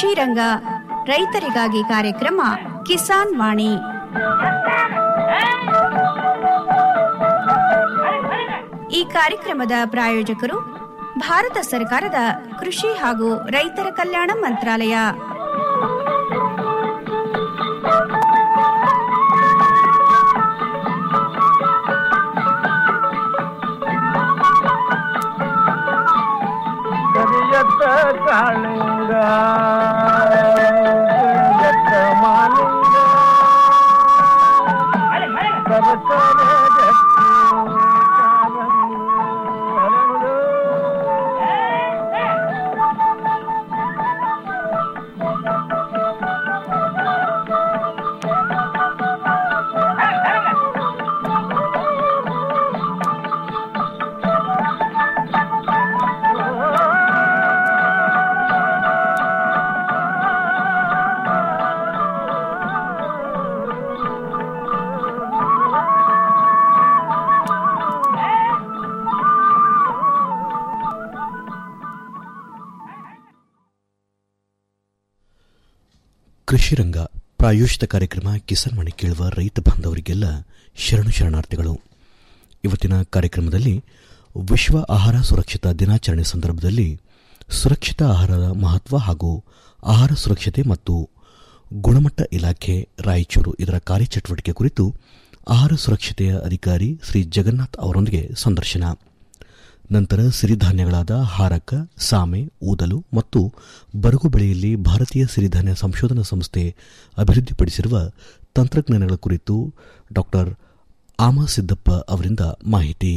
ಕೃಷಿ ರಂಗ ರೈತರಿಗಾಗಿ ಕಾರ್ಯಕ್ರಮ ಕಿಸಾನ್ ವಾಣಿ ಈ ಕಾರ್ಯಕ್ರಮದ ಪ್ರಾಯೋಜಕರು ಭಾರತ ಸರ್ಕಾರದ ಕೃಷಿ ಹಾಗೂ ರೈತರ ಕಲ್ಯಾಣ ಮಂತ್ರಾಲಯ ಕರಿಯತ್ತ ಕಾಳಿಂಗ ಕರಿಯತ್ತ ಮಾಲಿಂಗ ಸರಸರ ಗಟ್ಟಿ ಕಾಲಂದು ಹರಳು. ಕೃಷಿ ರಂಗ ಪ್ರಾಯೋಜಿತ ಕಾರ್ಯಕ್ರಮ ಕಿಸಾನ್ ಮಣಿ ಕೇಳುವ ರೈತ ಬಾಂಧವರಿಗೆಲ್ಲ ಶರಣು ಶರಣಾರ್ಥಿಗಳು ಇವತ್ತಿನ ಕಾರ್ಯಕ್ರಮದಲ್ಲಿ ವಿಶ್ವ ಆಹಾರ ಸುರಕ್ಷತಾ ದಿನಾಚರಣೆ ಸಂದರ್ಭದಲ್ಲಿ ಸುರಕ್ಷಿತ ಆಹಾರದ ಮಹತ್ವ ಹಾಗೂ ಆಹಾರ ಸುರಕ್ಷತೆ ಮತ್ತು ಗುಣಮಟ್ಟ ಇಲಾಖೆ ರಾಯಚೂರು ಇದರ ಕಾರ್ಯಚಟುವಟಿಕೆ ಕುರಿತು ಆಹಾರ ಸುರಕ್ಷತೆಯ ಅಧಿಕಾರಿ ಶ್ರೀ ಜಗನ್ನಾಥ್ ಅವರೊಂದಿಗೆ ಸಂದರ್ಶನ ನಂತರ ಸಿರಿಧಾನ್ಯಗಳಾದ ಹಾರಕ ಸಾಮೆ ಊದಲು ಮತ್ತು ಬರಗು ಬೆಳೆಯಲ್ಲಿ ಭಾರತೀಯ ಸಿರಿಧಾನ್ಯ ಸಂಶೋಧನಾ ಸಂಸ್ಥೆ ಅಭಿವೃದ್ಧಿಪಡಿಸಿರುವ ತಂತ್ರಜ್ಞಾನಗಳ ಕುರಿತು ಡಾಕ್ಟರ್ ಆಮಾ ಸಿದ್ದಪ್ಪ ಅವರಿಂದ ಮಾಹಿತಿ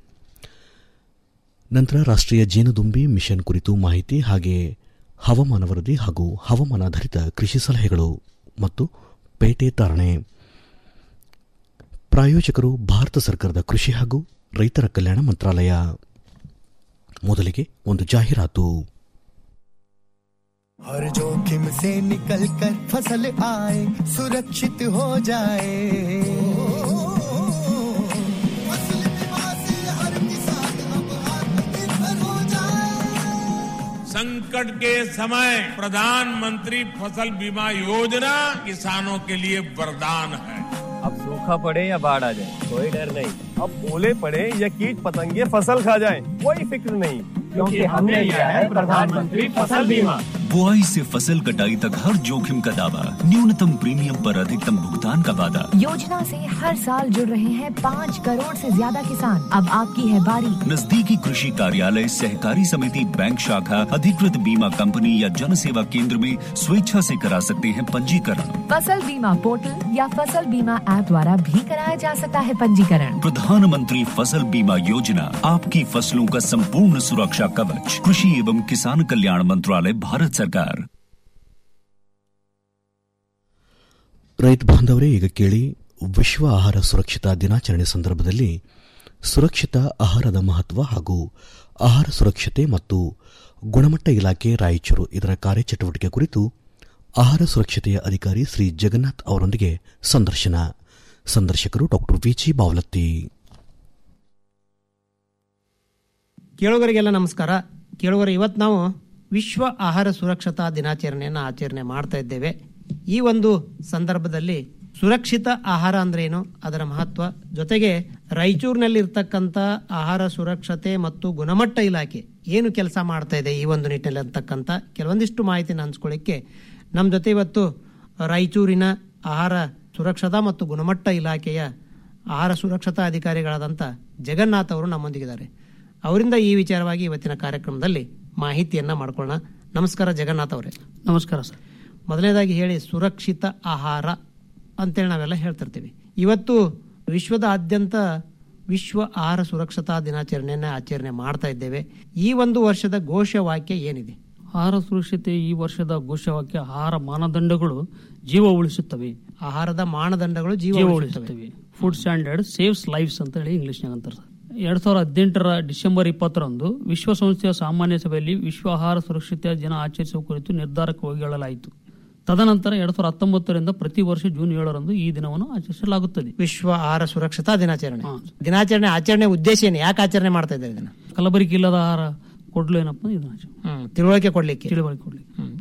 ನಂತರ ರಾಷ್ಟ್ರೀಯ ಜೇನುದುಂಬಿ ಮಿಷನ್ ಕುರಿತು ಮಾಹಿತಿ ಹಾಗೆ ಹವಾಮಾನ ವರದಿ ಹಾಗೂ ಹವಾಮಾನಾಧಾರಿತ ಕೃಷಿ ಸಲಹೆಗಳು ಮತ್ತು ಪೇಟೆ ತಾರಣೆ ಪ್ರಾಯೋಜಕರು ಭಾರತ ಸರ್ಕಾರದ ಕೃಷಿ ಹಾಗೂ ರೈತರ ಕಲ್ಯಾಣ ಮಂತ್ರಾಲಯ ಮೊದಲಿಗೆ ಒಂದು ಜಾಹೀರಾತು हर जोखिम से निकल कर फसल आए सुरक्षित हो जाए फसल बीमा से हर किसान अब आत्मनिर्भर हो जाए संकट के समय प्रधानमंत्री फसल बीमा योजना किसानों के लिए वरदान है अब सूखा पड़े या बाढ़ आ जाए कोई डर नहीं अब ओले पड़े या कीट पतंगे फसल खा जाए कोई फिक्र नहीं क्योंकि हमने लिया है प्रधानमंत्री फसल बीमा बुआई से फसल कटाई तक हर जोखिम का दावा न्यूनतम प्रीमियम पर अधिकतम भुगतान का वादा योजना से हर साल जुड़ रहे हैं पाँच करोड़ से ज्यादा किसान अब आपकी है बारी नजदीकी कृषि कार्यालय सहकारी समिति बैंक शाखा अधिकृत बीमा कंपनी या जन सेवा केंद्र में स्वेच्छा से करा सकते हैं पंजीकरण फसल बीमा पोर्टल या फसल बीमा ऐप द्वारा भी कराया जा सकता है पंजीकरण प्रधानमंत्री फसल बीमा योजना आपकी फसलों का संपूर्ण सुरक्षा कवच कृषि एवं किसान कल्याण मंत्रालय भारत सरकार ರೈತ ಬಾಂಧವರೇ ಈಗ ಕೇಳಿ ವಿಶ್ವ ಆಹಾರ ಸುರಕ್ಷತಾ ದಿನಾಚರಣೆ ಸಂದರ್ಭದಲ್ಲಿ ಸುರಕ್ಷಿತ ಆಹಾರದ ಮಹತ್ವ ಹಾಗೂ ಆಹಾರ ಸುರಕ್ಷತೆ ಮತ್ತು ಗುಣಮಟ್ಟ ಇಲಾಖೆ ರಾಯಚೂರು ಇದರ ಕಾರ್ಯಚಟುವಟಿಕೆ ಕುರಿತು ಆಹಾರ ಸುರಕ್ಷತೆಯ ಅಧಿಕಾರಿ ಶ್ರೀ ಜಗನ್ನಾಥ್ ಅವರೊಂದಿಗೆ ಸಂದರ್ಶನ ಸಂದರ್ಶಕರು ಡಾಕ್ಟರ್ ವಿಜಿ ಬಾವಲತ್ತಿ ಕೇಳುಗರಿಗೆಲ್ಲ ನಮಸ್ಕಾರ ಕೇಳುಗರ ಇವತ್ತು ನಾವು ವಿಶ್ವ ಆಹಾರ ಸುರಕ್ಷತಾ ದಿನಾಚರಣೆಯನ್ನು ಆಚರಣೆ ಮಾಡ್ತಾ ಇದ್ದೇವೆ ಈ ಒಂದು ಸಂದರ್ಭದಲ್ಲಿ ಸುರಕ್ಷಿತ ಆಹಾರ ಅಂದ್ರೆ ಏನು ಅದರ ಮಹತ್ವ ಜೊತೆಗೆ ರಾಯಚೂರಿನಲ್ಲಿ ಇರ್ತಕ್ಕಂಥ ಆಹಾರ ಸುರಕ್ಷತೆ ಮತ್ತು ಗುಣಮಟ್ಟ ಇಲಾಖೆ ಏನು ಕೆಲಸ ಮಾಡ್ತಾ ಇದೆ ಈ ಒಂದು ನಿಟ್ಟಿನಲ್ಲಿ ಅಂತಕ್ಕಂಥ ಕೆಲವೊಂದಿಷ್ಟು ಮಾಹಿತಿನ ಹಂಚ್ಕೊಳ್ಳಿಕ್ಕೆ ನಮ್ಮ ಜೊತೆ ಇವತ್ತು ರಾಯಚೂರಿನ ಆಹಾರ ಸುರಕ್ಷತಾ ಮತ್ತು ಗುಣಮಟ್ಟ ಇಲಾಖೆಯ ಆಹಾರ ಸುರಕ್ಷತಾ ಅಧಿಕಾರಿಗಳಾದಂಥ ಜಗನ್ನಾಥ್ ಅವರು ನಮ್ಮೊಂದಿಗಿದ್ದಾರೆ ಅವರಿಂದ ಈ ವಿಚಾರವಾಗಿ ಇವತ್ತಿನ ಕಾರ್ಯಕ್ರಮದಲ್ಲಿ ಮಾಹಿತಿಯನ್ನ ಮಾಡ್ಕೊಳ್ಳೋಣ ನಮಸ್ಕಾರ ಜಗನ್ನಾಥ್ ಅವರೇ ನಮಸ್ಕಾರ ಸರ್ ಮೊದಲನೇದಾಗಿ ಹೇಳಿ ಸುರಕ್ಷಿತ ಆಹಾರ ಅಂತೇಳಿ ನಾವೆಲ್ಲ ಹೇಳ್ತಿರ್ತೀವಿ ಇವತ್ತು ವಿಶ್ವದಾದ್ಯಂತ ವಿಶ್ವ ಆಹಾರ ಸುರಕ್ಷತಾ ದಿನಾಚರಣೆಯನ್ನ ಆಚರಣೆ ಮಾಡ್ತಾ ಇದ್ದೇವೆ ಈ ಒಂದು ವರ್ಷದ ಘೋಷವಾಕ್ಯ ಏನಿದೆ ಆಹಾರ ಸುರಕ್ಷತೆ ಈ ವರ್ಷದ ಘೋಷವಾಕ್ಯ ಆಹಾರ ಮಾನದಂಡಗಳು ಜೀವ ಉಳಿಸುತ್ತವೆ ಆಹಾರದ ಮಾನದಂಡಗಳು ಜೀವ ಜೀವ ಉಳಿಸುತ್ತವೆ ಉಳಿಸುತ್ತವೆ ಫುಡ್ ಸ್ಟ್ಯಾಂಡರ್ಡ್ ಸೇವ್ಸ್ ಲೈಫ್ಸ್ ಅಂತ ಹೇಳಿ ಇಂಗ್ಲಿಷ್ನಾಗ ಅಂತಾರೆ ಸರ್ ಎರಡ್ ಸಾವಿರದ ಹದಿನೆಂಟರ ಡಿಸೆಂಬರ್ ಇಪ್ಪತ್ತರಂದು ವಿಶ್ವಸಂಸ್ಥೆಯ ಸಾಮಾನ್ಯ ಸಭೆಯಲ್ಲಿ ವಿಶ್ವ ಆಹಾರ ಸುರಕ್ಷತೆಯ ದಿನ ಆಚರಿಸುವ ಕುರಿತು ನಿರ್ಧಾರ ಕೈಗೊಳ್ಳಲಾಯಿತು ತದನಂತರ ಎರಡ್ ಸಾವಿರದ ಹತ್ತೊಂಬತ್ತರಿಂದ ಪ್ರತಿ ವರ್ಷ ಜೂನ್ ಏಳರಂದು ಈ ದಿನವನ್ನು ಆಚರಿಸಲಾಗುತ್ತದೆ ವಿಶ್ವ ಆಹಾರ ಸುರಕ್ಷತಾ ದಿನಾಚರಣೆ ದಿನಾಚರಣೆ ಆಚರಣೆ ಉದ್ದೇಶ ಏನು ಯಾಕೆ ಆಚರಣೆ ಮಾಡ್ತಾ ಇದ್ದಾರೆ ಇದನ್ನ ಕಲಬರಿಕೆ ಇಲ್ಲದ ಆಹಾರ ಕೊಡ್ಲು ಏನಪ್ಪ ಇದನ್ನ ಆಚರಣೆ. ಹ್ಮ್ ತಿಳುವಳಿಕೆ ಕೊಡ್ಲಿಕ್ಕೆ ತಿಳುವಳಿಕೆ ಕೊಡ್ಲಿಕ್ಕೆ ಹ್ಮ್.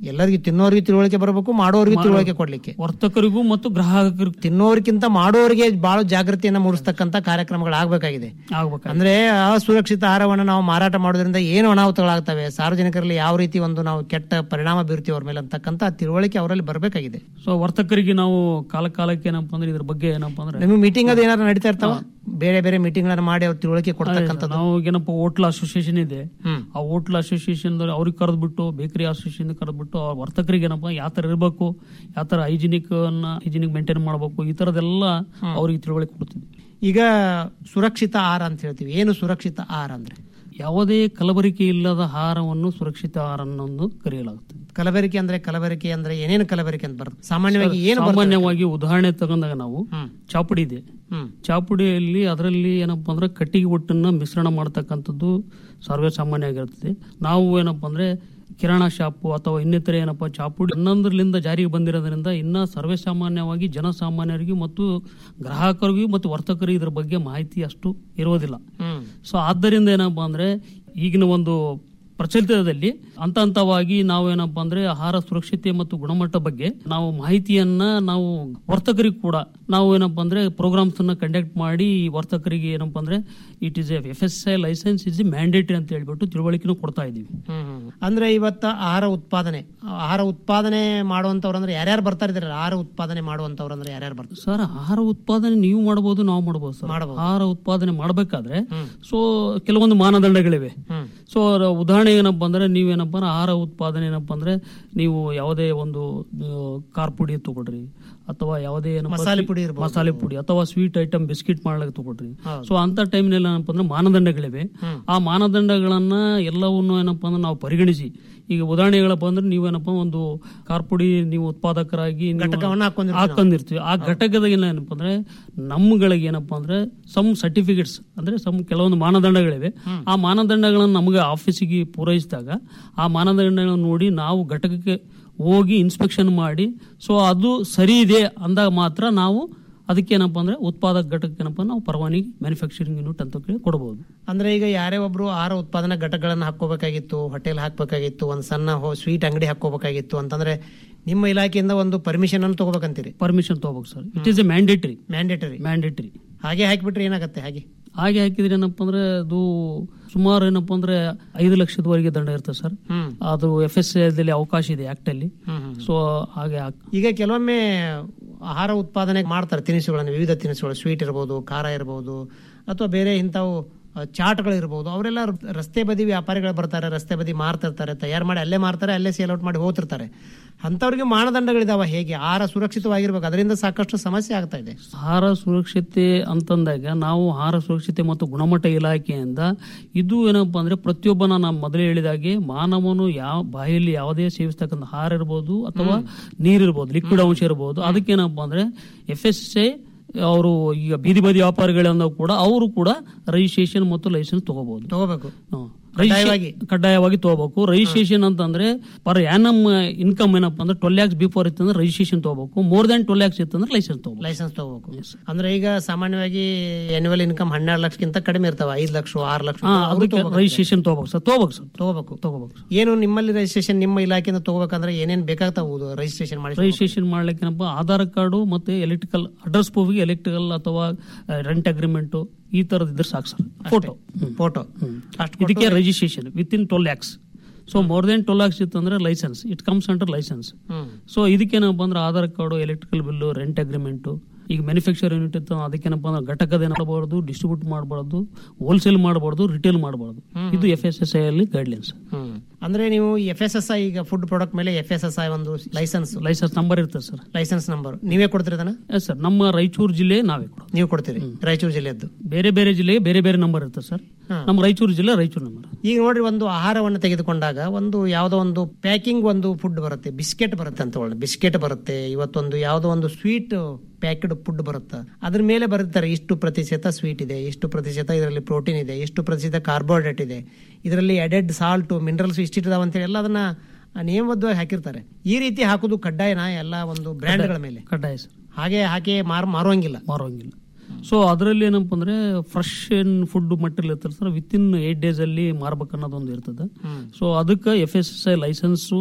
ಎಲ್ಲರಿಗೂ ತಿನ್ನೋರಿಗೆ ತಿಳುವಳಿಕೆ ಬರಬೇಕು ಮಾಡೋರಿಗೆ ತಿಳುವಳಿಕೆ ಕೊಡ್ಲಿಕ್ಕೆ ವರ್ತಕರಿಗೂ ಮತ್ತು ಗ್ರಾಹಕರಿಗೂ ತಿನ್ನೋರ್ಕಿಂತ ಮಾಡೋರಿಗೆ ಬಹಳ ಜಾಗೃತಿಯನ್ನ ಮೂಡಿಸ್ತಕ್ಕಂತ ಕಾರ್ಯಕ್ರಮಗಳಾಗಬೇಕಾಗಿದೆ ಆಗ್ಬೇಕು ಅಂದ್ರೆ ಅಸುರಕ್ಷಿತ ಆಹಾರವನ್ನು ನಾವು ಮಾರಾಟ ಮಾಡೋದ್ರಿಂದ ಏನು ಅನಾಹುತಗಳಾಗ್ತವೆ ಸಾರ್ವಜನಿಕರಲ್ಲಿ ಯಾವ ರೀತಿ ಒಂದು ನಾವು ಕೆಟ್ಟ ಪರಿಣಾಮ ಬೀರ್ತೀವಿ ಅವ್ರ ಮೇಲೆ ಅಂತಕ್ಕಂತ ತಿಳುವಳಿಕೆ ಅವರಲ್ಲಿ ಬರಬೇಕಾಗಿದೆ ಸೊ ವರ್ತಕರಿಗೆ ನಾವು ಕಾಲ ಕಾಲಕ್ಕೆ ಏನಪ್ಪಾ ಅಂದ್ರೆ ಇದ್ರ ಬಗ್ಗೆ ಏನಪ್ಪಾ ಅಂದ್ರೆ ನಿಮಗೆ ಮೀಟಿಂಗ್ ಅದು ಏನಾದ್ರು ನಡೀತಾ ಇರ್ತಾವ ಬೇರೆ ಬೇರೆ ಮೀಟಿಂಗ್ ಮಾಡಿ ಅವ್ರ ತಿಳುವಳಿಕೆ ಕೊಡ್ತಕ್ಕಂಥದ್ದು ನಾವು ಏನಪ್ಪ ಹೋಟ್ಲ್ ಅಸೋಸಿಯೇಷನ್ ಇದೆ ಹ್ಮ್. ಆ ಹೋಟ್ಲ್ ಅಸೋಸಿಯೇಷನ್ ಅವ್ರಿಗೆ ಕರೆದ್ಬಿಟ್ಟು ಬೇಕರಿ ಅಸೋಸಿಯೇಷನ್ ಕರೆದ್ಬಿಟ್ಟು ಅವ್ರ ವರ್ತಕರಿಗೆ ಏನಪ್ಪ ಯಾವ ತರ ಇರಬೇಕು ಯಾವ ತರ ಹೈಜಿನಿಕ್ ಅನ್ನ ಹೈಜಿನಿಕ್ ಮೇಂಟೈನ್ ಮಾಡಬೇಕು ಈ ತರದೆಲ್ಲ ಅವ್ರಿಗೆ ತಿಳುವಳಿಕೆ ಕೊಡ್ತೀವಿ ಈಗ ಸುರಕ್ಷಿತ ಆಹಾರ ಅಂತ ಹೇಳ್ತೀವಿ ಏನು ಸುರಕ್ಷಿತ ಆಹಾರ ಅಂದ್ರೆ ಯಾವುದೇ ಕಲಬರಿಕೆ ಇಲ್ಲದ ಆಹಾರವನ್ನು ಸುರಕ್ಷಿತ ಆಹಾರ ಅನ್ನೊಂದು ಕರೆಯಲಾಗುತ್ತೆ ಕಲಬೆರಕೆ ಅಂದ್ರೆ ಕಲಬೆರಕೆ ಅಂದ್ರೆ ಏನೇನು ಕಲಬೆರಕೆ ಅಂತ ಬರುತ್ತೆ ಸಾಮಾನ್ಯವಾಗಿ ಏನು ಬರ್ತದೆ? ಸಾಮಾನ್ಯವಾಗಿ ಉದಾಹರಣೆ ತಗೊಂಡಾಗ ನಾವು ಹ್ಮ್. ಚಾಪುಡಿ ಇದೆ ಹ್ಮ್. ಚಾಪುಡಿಯಲ್ಲಿ ಅದರಲ್ಲಿ ಏನಪ್ಪಾ ಅಂದ್ರೆ ಕಟ್ಟಿಗೆ ಒಟ್ಟನ್ನ ಮಿಶ್ರಣ ಮಾಡ್ತಕ್ಕಂಥದ್ದು ಸರ್ವೇ ಸಾಮಾನ್ಯ ಆಗಿರ್ತದೆ ನಾವು ಏನಪ್ಪಾ ಅಂದ್ರೆ ಕಿರಾಣ ಶಾಪು ಅಥವಾ ಇನ್ನಿತರೆ ಏನಪ್ಪಾ ಚಾಪುಡಿ ಹನ್ನೊಂದರಿಂದ ಜಾರಿಗೆ ಬಂದಿರೋದ್ರಿಂದ ಇನ್ನ ಸರ್ವೇ ಸಾಮಾನ್ಯವಾಗಿ ಜನಸಾಮಾನ್ಯರಿಗೂ ಮತ್ತು ಗ್ರಾಹಕರಿಗೂ ಮತ್ತು ವರ್ತಕರಿಗೂ ಇದ್ರ ಬಗ್ಗೆ ಮಾಹಿತಿ ಅಷ್ಟು ಇರೋದಿಲ್ಲ ಹ್ಮ್. ಸೊ ಆದ್ದರಿಂದ ಏನಪ್ಪಾ ಅಂದ್ರೆ ಈಗಿನ ಒಂದು ಪ್ರಚಲಿತದಲ್ಲಿ ಹಂತ ಹಂತವಾಗಿ ನಾವು ಏನಪ್ಪಾ ಅಂದ್ರೆ ಆಹಾರ ಸುರಕ್ಷತೆ ಮತ್ತು ಗುಣಮಟ್ಟ ಬಗ್ಗೆ ನಾವು ಮಾಹಿತಿಯನ್ನ ನಾವು ವರ್ತಕರಿಗೆ ಕೂಡ ನಾವು ಏನಪ್ಪಾ ಅಂದ್ರೆ ಪ್ರೋಗ್ರಾಮ್ಸ್ ಅನ್ನ ಕಂಡಕ್ಟ್ ಮಾಡಿ ಈ ವರ್ತಕರಿಗೆ ಏನಪ್ಪಾ ಅಂದ್ರೆ it is F S I licence is mandatory ಅಂತ ಹೇಳ್ಬಿಟ್ಟು ತಿಳುವಳಿಕೆನೂ ಕೊಡ್ತಾ ಇದೀವಿ ಹ್ಮ್, ಹ್ಮ್. ಅಂದ್ರೆ ಇವತ್ತ ಆಹಾರ ಉತ್ಪಾದನೆ ಆಹಾರ ಉತ್ಪಾದನೆ ಮಾಡುವಂತವ್ರು ಅಂದ್ರೆ ಯಾರ್ಯಾರು ಬರ್ತಾ ಇದಾರೆ ಆಹಾರ ಉತ್ಪಾದನೆ ಮಾಡುವಂತವ್ರು ಅಂದ್ರೆ ಯಾರ್ಯಾರು ಬರ್ತಾರೆ ಸರ್ ಆಹಾರ ಉತ್ಪಾದನೆ ನೀವು ಮಾಡಬಹುದು ನಾವು ಮಾಡಬಹುದು ಸರ್ ಆಹಾರ ಉತ್ಪಾದನೆ ಮಾಡಬೇಕಾದ್ರೆ ಸೊ ಕೆಲವೊಂದು ಮಾನದಂಡಗಳಿವೆ ಹ್ಮ್. ಸೊ ಉದಾಹರಣೆ ಏನಪ್ಪಾ ಅಂದ್ರೆ ನೀವೇನಪ್ಪ ಅಂದ್ರೆ ಆಹಾರ ಉತ್ಪಾದನೆ ಏನಪ್ಪಾ ಅಂದ್ರೆ ನೀವು ಯಾವುದೇ ಒಂದು ಆ, ಖಾರ ಪುಡಿ ತಗೊಳ್ರಿ ಅಥವಾ ಯಾವುದೇ ಏನಪ್ಪಾ ಮಸಾಲೆ ಸ್ವೀ- ಪುಡಿ ಇರ್ಬೋದು. ಮಸಾಲೆ ಪುಡಿ ಅಥವಾ ಸ್ವೀಟ್ ಐಟಮ್ ಬಿಸ್ಕಿಟ್ ಮಾಡ್ಲಿಕ್ಕೆ ತಗೊಳ್ರಿ ಹೌದು. ಸೊ ಅಂತ ಟೈಮ್ನಲ್ಲಿ ಏನಪ್ಪಾ ಅಂದ್ರೆ ಮಾನದಂಡಗಳಿವೆ ಹ್ಮ್. ಆ ಮಾನದಂಡಗಳನ್ನ ಎಲ್ಲವನ್ನು ಏನಪ್ಪಾ ಅಂದ್ರೆ ನಾವು ಪರಿಗಣಿಸಿ ಈಗ ಉದಾಹರಣೆ ಹೇಳಪ್ಪ ಅಂದ್ರೆ ನೀವೇನಪ್ಪ ಒಂದು ಖಾರ ಪುಡಿ ನೀವು ಉತ್ಪಾದಕರಾಗಿ ನೀವು ಘಟಕವನ್ನ ಹಾಕೊಂಡಿರ್ತೀವಿ ನಾವು. ಹಾಕೊಂಡಿರ್ತೀವಿ ಆ ಘಟಕದಾಗ ಏನಪ್ಪ ಅಂದ್ರೆ ನಮ್ಗಳಿಗೆ ಏನಪ್ಪಾ ಅಂದ್ರೆ ಸಮ್ ಸರ್ಟಿಫಿಕೇಟ್ಸ್ ಅಂದ್ರೆ ಸಮ್ ಕೆಲವೊಂದು ಮಾನದಂಡಗಳಿವೆ ಆ ಮಾನದಂಡಗಳನ್ನು ನಮಗೆ ಆಫೀಸಿಗೆ ಪೂರೈಸಿದಾಗ ಆ ಮಾನದಂಡಗಳನ್ನು ನೋಡಿ ನಾವು ಘಟಕಕ್ಕೆ ಹೋಗಿ ಇನ್ಸ್ಪೆಕ್ಷನ್ ಮಾಡಿ ಸೊ ಅದು ಸರಿ ಇದೆ ಅಂದಾಗ ಮಾತ್ರ ನಾವು ಅದಕ್ಕೆ ಏನಪ್ಪಾ ಅಂದ್ರೆ ಉತ್ಪಾದಕ ಘಟಕಕ್ಕೆ ಏನಪ್ಪಾ ನಾವು ಪರವಾನಗಿ ಮ್ಯಾನುಫ್ಯಾಕ್ಚರಿಂಗ್ ಯೂನಿಟ್ ಅಂತ ಹೇಳಿ ಕೊಡಬಹುದು ಅಂದ್ರೆ ಈಗ ಯಾರೇ ಒಬ್ರು ಆಹಾರ ಉತ್ಪಾದನಾ ಘಟಕಗಳನ್ನ ಹಾಕೋಬೇಕಾಗಿತ್ತು ಹೋಟೆಲ್ ಹಾಕ್ಬೇಕಾಗಿತ್ತು ಒಂದ್ ಸಣ್ಣ ಸ್ವೀಟ್ ಅಂಗಡಿ ಹಾಕೋಬೇಕಾಗಿತ್ತು ಅಂತಂದ್ರೆ ನಿಮ್ಮ ಇಲಾಖೆಯಿಂದ ಒಂದು ಪರ್ಮಿಷನ್ ಅನ್ನು ತಗೋಬೇಕಂತೀರಿ ಪರ್ಮಿಷನ್ ತಗೋಬೇಕು sir it is a mandatory mandatory mandatory ಹಾಗೆ ಹಾಕಿಬಿಟ್ರೆ ಏನಾಗುತ್ತೆ ಹಾಗೆ ಹಾಗೆ ಹಾಕಿದ್ರೆ ಏನಪ್ಪಾ ಅಂದ್ರೆ ಅದು ಸುಮಾರು ಏನಪ್ಪಾ ಅಂದ್ರೆ ಐದು ಲಕ್ಷದವರೆಗೆ ದಂಡ ಇರ್ತದೆ ಸರ್ ಹ್ಮ್. ಅದು ಎಫ್ ಎಸ್ ದಲ್ಲಿ ಅವಕಾಶ ಇದೆ ಆಕ್ಟ್ ಅಲ್ಲಿ ಹ್ಮ್, ಹ್ಮ್. ಸೊ ಹಾಗೆ ಹಾಕ್- ಈಗ ಕೆಲವೊಮ್ಮೆ ಆಹಾರ ಉತ್ಪಾದನೆ ಮಾಡ್ತಾರೆ ತಿನಿಸುಗಳನ್ನು ವಿವಿಧ ತಿನಿಸುಗಳು ಸ್ವೀಟ್ ಇರ್ಬೋದು ಖಾರ ಇರ್ಬೋದು ಅಥವಾ ಬೇರೆ ಇಂಥವು ಆ, ಚಾಟ್ಗಳು ಇರ್ಬೋದು ಅವರೆಲ್ಲ ರಸ್ತೆ ಬದಿ ವ್ಯಾಪಾರಿಗಳು ಬರ್ತಾರೆ ರಸ್ತೆ ಬದಿ ಮಾರ್ತಿರ್ತಾರೆ ತಯಾರು ಮಾಡಿ ಅಲ್ಲೇ ಮಾರ್ತಾರೆ ಅಲ್ಲೇ ಸೇಲ್ ಔಟ್ ಮಾಡಿ ಹೋಗ್ತಿರ್ತಾರೆ ಅಂಥವ್ರಿಗೆ ಮಾನದಂಡಗಳಿದಾವ ಹೇಗೆ ಆಹಾರ ಸುರಕ್ಷಿತವಾಗಿರ್ಬೇಕು ಅದರಿಂದ ಸಾಕಷ್ಟು ಸಮಸ್ಯೆ ಆಗ್ತಾ ಇದೆ ಆಹಾರ ಸುರಕ್ಷತೆ ಅಂತಂದಾಗ ನಾವು ಆಹಾರ ಸುರಕ್ಷತೆ ಮತ್ತು ಗುಣಮಟ್ಟ ಇಲಾಖೆಯಿಂದ ಇದು ಏನಪ್ಪಾ ಅಂದ್ರೆ ಪ್ರತಿಯೊಬ್ಬನ ನಾವು ಮೊದಲೇ ಹೇಳಿದಾಗೆ ಮಾನವನು ಯಾವ ಬಾಯಲ್ಲಿ ಯಾವುದೇ ಸೇವಿಸ್ತಕ್ಕಂಥ ಆಹಾರ ಇರ್ಬೋದು ಅಥವಾ ನೀರಿರ್ಬೋದು ಲಿಕ್ವಿಡ್ ಅಂಶ ಇರ್ಬೋದು ಅದಕ್ಕೇನಪ್ಪಾ ಅಂದ್ರೆ ಎಫ್ ಎಸ್ ಎ ಅವರು ಈಗ ಬೀದಿ ಬದಿ ವ್ಯಾಪಾರಿಗಳಿಂದ ಕೂಡ ಅವರು ಕೂಡ ರಿಜಿಸ್ಟ್ರೇಷನ್ ಮತ್ತು ಲೈಸೆನ್ಸ್ ತಗೋಬಹುದು ತಗೋಬೇಕು ಹ್ಮ್. ಕಡ್ಡಾಯವಾಗಿ. ಕಡ್ಡಾಯವಾಗಿ ತಗೋಬೇಕು ರಿಜಿಸ್ಟ್ರೇಷನ್ ಅಂತಂದ್ರೆ ಪರ್ ಯಾನಮ್ ಇನ್ಕಮ್ ಏನಪ್ಪಾ ಅಂದ್ರೆ ಟ್ವೆಲ್ ಲ್ಯಾಕ್ಸ್ ಬಿಫೋರ್ ಇತ್ತಂದ್ರೆ ರಿಜಿಸ್ಟ್ರೇಷನ್ ತಗೋಬೇಕು ಮೋರ್ ದನ್ ಟ್ವೆಲ್ ಲ್ಯಾಕ್ಸ್ ಇತ್ತಂದ್ರೆ ಲೈಸೆನ್ಸ್ ತಗೋಬೇಕು ಲೈಸೆನ್ಸ್ ತಗೋಬೇಕು ಅಂದ್ರೆ ಈಗ ಸಾಮಾನ್ಯವಾಗಿ ಆನ್ಯುವಲ್ ಇನ್ಕಮ್ ಹನ್ನೆರಡು ಲಕ್ಷಕ್ಕಿಂತ ಕಡಿಮೆ ಇರ್ತಾವ ಐದು ಲಕ್ಷ ಆರು ಲಕ್ಷ ಹಾ ಅವ್ರು ಅದಕ್ಕೆ ತಗೋಬೇಕು. ರಿಜಿಸ್ಟ್ರೇಷನ್ ತಗೋಬೇಕು ಸರ್ ತಗೋಬೇಕು ಸರ್ ತಗೋಬೇಕು ತಗೋಬೇಕು ಸರ್ ಏನು ನಿಮ್ಮಲ್ಲಿ ರಿಜಿಸ್ಟ್ರೇಷನ್ ನಿಮ್ಮ ಇಲಾಖೆಯಿಂದ ತಗೋಬೇಕಂದ್ರೆ ಏನೇನ್ ಬೇಕಾಗ್ತಾವ ರಿಜಿಸ್ಟ್ರೇಷನ್ ಮಾಡಿ ರಿಜಿಸ್ಟ್ರೇಷನ್ ಮಾಡ್ಲಿಕ್ಕೆ ಏನಪ್ಪಾ ಆಧಾರ್ ಕಾರ್ಡು ಮತ್ತೆ ಎಲೆಕ್ಟ್ರಿಕಲ್ ಅಡ್ರೆಸ್ ಪ್ರೂಫ್ಗೆ ಎಲೆಕ್ಟ್ರಿಕಲ್ ಅಥವಾ ರೆಂಟ್ ಅಗ್ರಿಮೆಂಟ್ ಈ ತರದ್ ಇದ್ರೆ ಸಾಕು ಸರ್ ಫೋಟೋ ಫೋಟೋ ಇದಕ್ಕೆ registration within twelve lakhs so more than twelve lakhs ಇತ್ತಂದ್ರೆ licence it comes under licence hmm so ಇದಕ್ಕೇನಪ್ಪ ಅಂದ್ರೆ Aadhaar card electrical bill rent agreement ಈಗ ಮ್ಯಾನುಫ್ಯಾಕ್ಚರ್ ಯೂನಿಟ್ ಇತ್ತು ಅದಕ್ಕೇನಪ್ಪ ಅಂದ್ರೆ ಘಟಕದ ಮಾಡಬಾರ್ದು ಡಿಸ್ಟ್ರಿಬ್ಯೂಟ್ ಮಾಡಬಾರ್ದು ಹೋಲ್ಸೇಲ್ ಮಾಡಬಾರ್ದು ರಿಟೇಲ್ ಮಾಡಬಾರ್ದು ಇದು ಎಫ್ ಎಸ್ ಎಸ್ ಐ ಅಲ್ಲಿ ಗೈಡ್ಲೈನ್ಸ್ ಹ್ಮ್ ಅಂದ್ರೆ ನೀವು ಎಫ್ ಎಸ್ ಎಸ್ ಐ ಈಗ ಫುಡ್ ಪ್ರಾಡಕ್ಟ್ ಮೇಲೆ ಎಫ್ ಎಸ್ ಎಸ್ ಐ ಒಂದು ಲೈಸೆನ್ಸ್ ಲೈಸೆನ್ಸ್ ನಂಬರ್ ಇರ್ತದೆ ಸರ್ ಲೈಸೆನ್ಸ್ ನಂಬರ್ ನೀವೇ ಕೊಡ್ತೀರಿ ಅದನ್ನ ಎಸ್ ಸರ್ ನಮ್ಮ ರಾಯಚೂರು ಜಿಲ್ಲೆ ನಾವೇ ಕೊಡೋದು ನೀವು ಕೊಡ್ತೀರಿ ರಾಯಚೂರು ಜಿಲ್ಲೆಯದ್ದು ಬೇರೆ ಬೇರೆ ಜಿಲ್ಲೆಗೆ ಬೇರೆ ಬೇರೆ ನಂಬರ್ ಇರ್ತದೆ ಸರ್ ಹಾ. ನಮ್ಮ ರಾಯಚೂರು ಜಿಲ್ಲೆ ರಾಯಚೂರು ನಂಬರ್ ಈಗ ನೋಡ್ರಿ ಒಂದು ಆಹಾರವನ್ನು ತೆಗೆದುಕೊಂಡಾಗ ಒಂದು ಯಾವುದೋ ಒಂದು ಪ್ಯಾಕಿಂಗ್ ಒಂದು ಫುಡ್ ಬರುತ್ತೆ ಬಿಸ್ಕೆಟ್ ಬರುತ್ತೆ ಅಂತ ಹೇಳಿ ಬಿಸ್ಕೆಟ್ ಬರುತ್ತೆ ಇವತ್ತೊಂದು ಯಾವುದೋ ಒಂದು ಸ್ವೀಟ್ ಪ್ಯಾಕೆಡ್ ಫುಡ್ ಬರುತ್ತೆ ಅದ್ರ ಮೇಲೆ ಬರುತ್ತಾರೆ ಇಷ್ಟು ಪ್ರತಿಶತ ಸ್ವೀಟ್ ಇದೆ ಇಷ್ಟು ಪ್ರತಿಶತ ಇದರಲ್ಲಿ ಪ್ರೋಟೀನ್ ಇದೆ ಇಷ್ಟು ಪ್ರತಿಶತ ಕಾರ್ಬೋಹೈಡ್ರೇಟ್ ಇದೆ ಇದರಲ್ಲಿ ಎಡೆಡ್ ಸಾಲ್ಟ್ ಮಿನರಲ್ಸ್ ಇಷ್ಟಿದಾವ ಅಂತೇಳಿ ಎಲ್ಲ ಅದನ್ನ ನಿಯಮಬದ್ಧವಾಗಿ ಹಾಕಿರ್ತಾರೆ ಈ ರೀತಿ ಹಾಕೋದು ಕಡ್ಡಾಯನ ಎಲ್ಲ ಒಂದು ಬ್ರ್ಯಾಂಡ್ಗಳ ಮೇಲೆ ಕಡ್ಡಾಯ ಸರ್ ಹಾಗೆ ಹಾಕಿ ಮಾರ್ ಮಾರುವಂಗಿಲ್ಲ ಮಾರೋಂಗಿಲ್ಲ ಸೊ ಅದರಲ್ಲಿ ಏನಪ್ಪ ಅಂದ್ರೆ ಫ್ರೆಶ್ ಏನ್ ಫುಡ್ ಮಟೀರಿಯಲ್ ಇರ್ತದೆ sir within eight days ಅಲ್ಲಿ ಮಾರ್ಬೇಕು ಅನ್ನೋದೊಂದು ಇರ್ತದೆ ಸೊ ಅದಕ್ಕೆ F S S I licence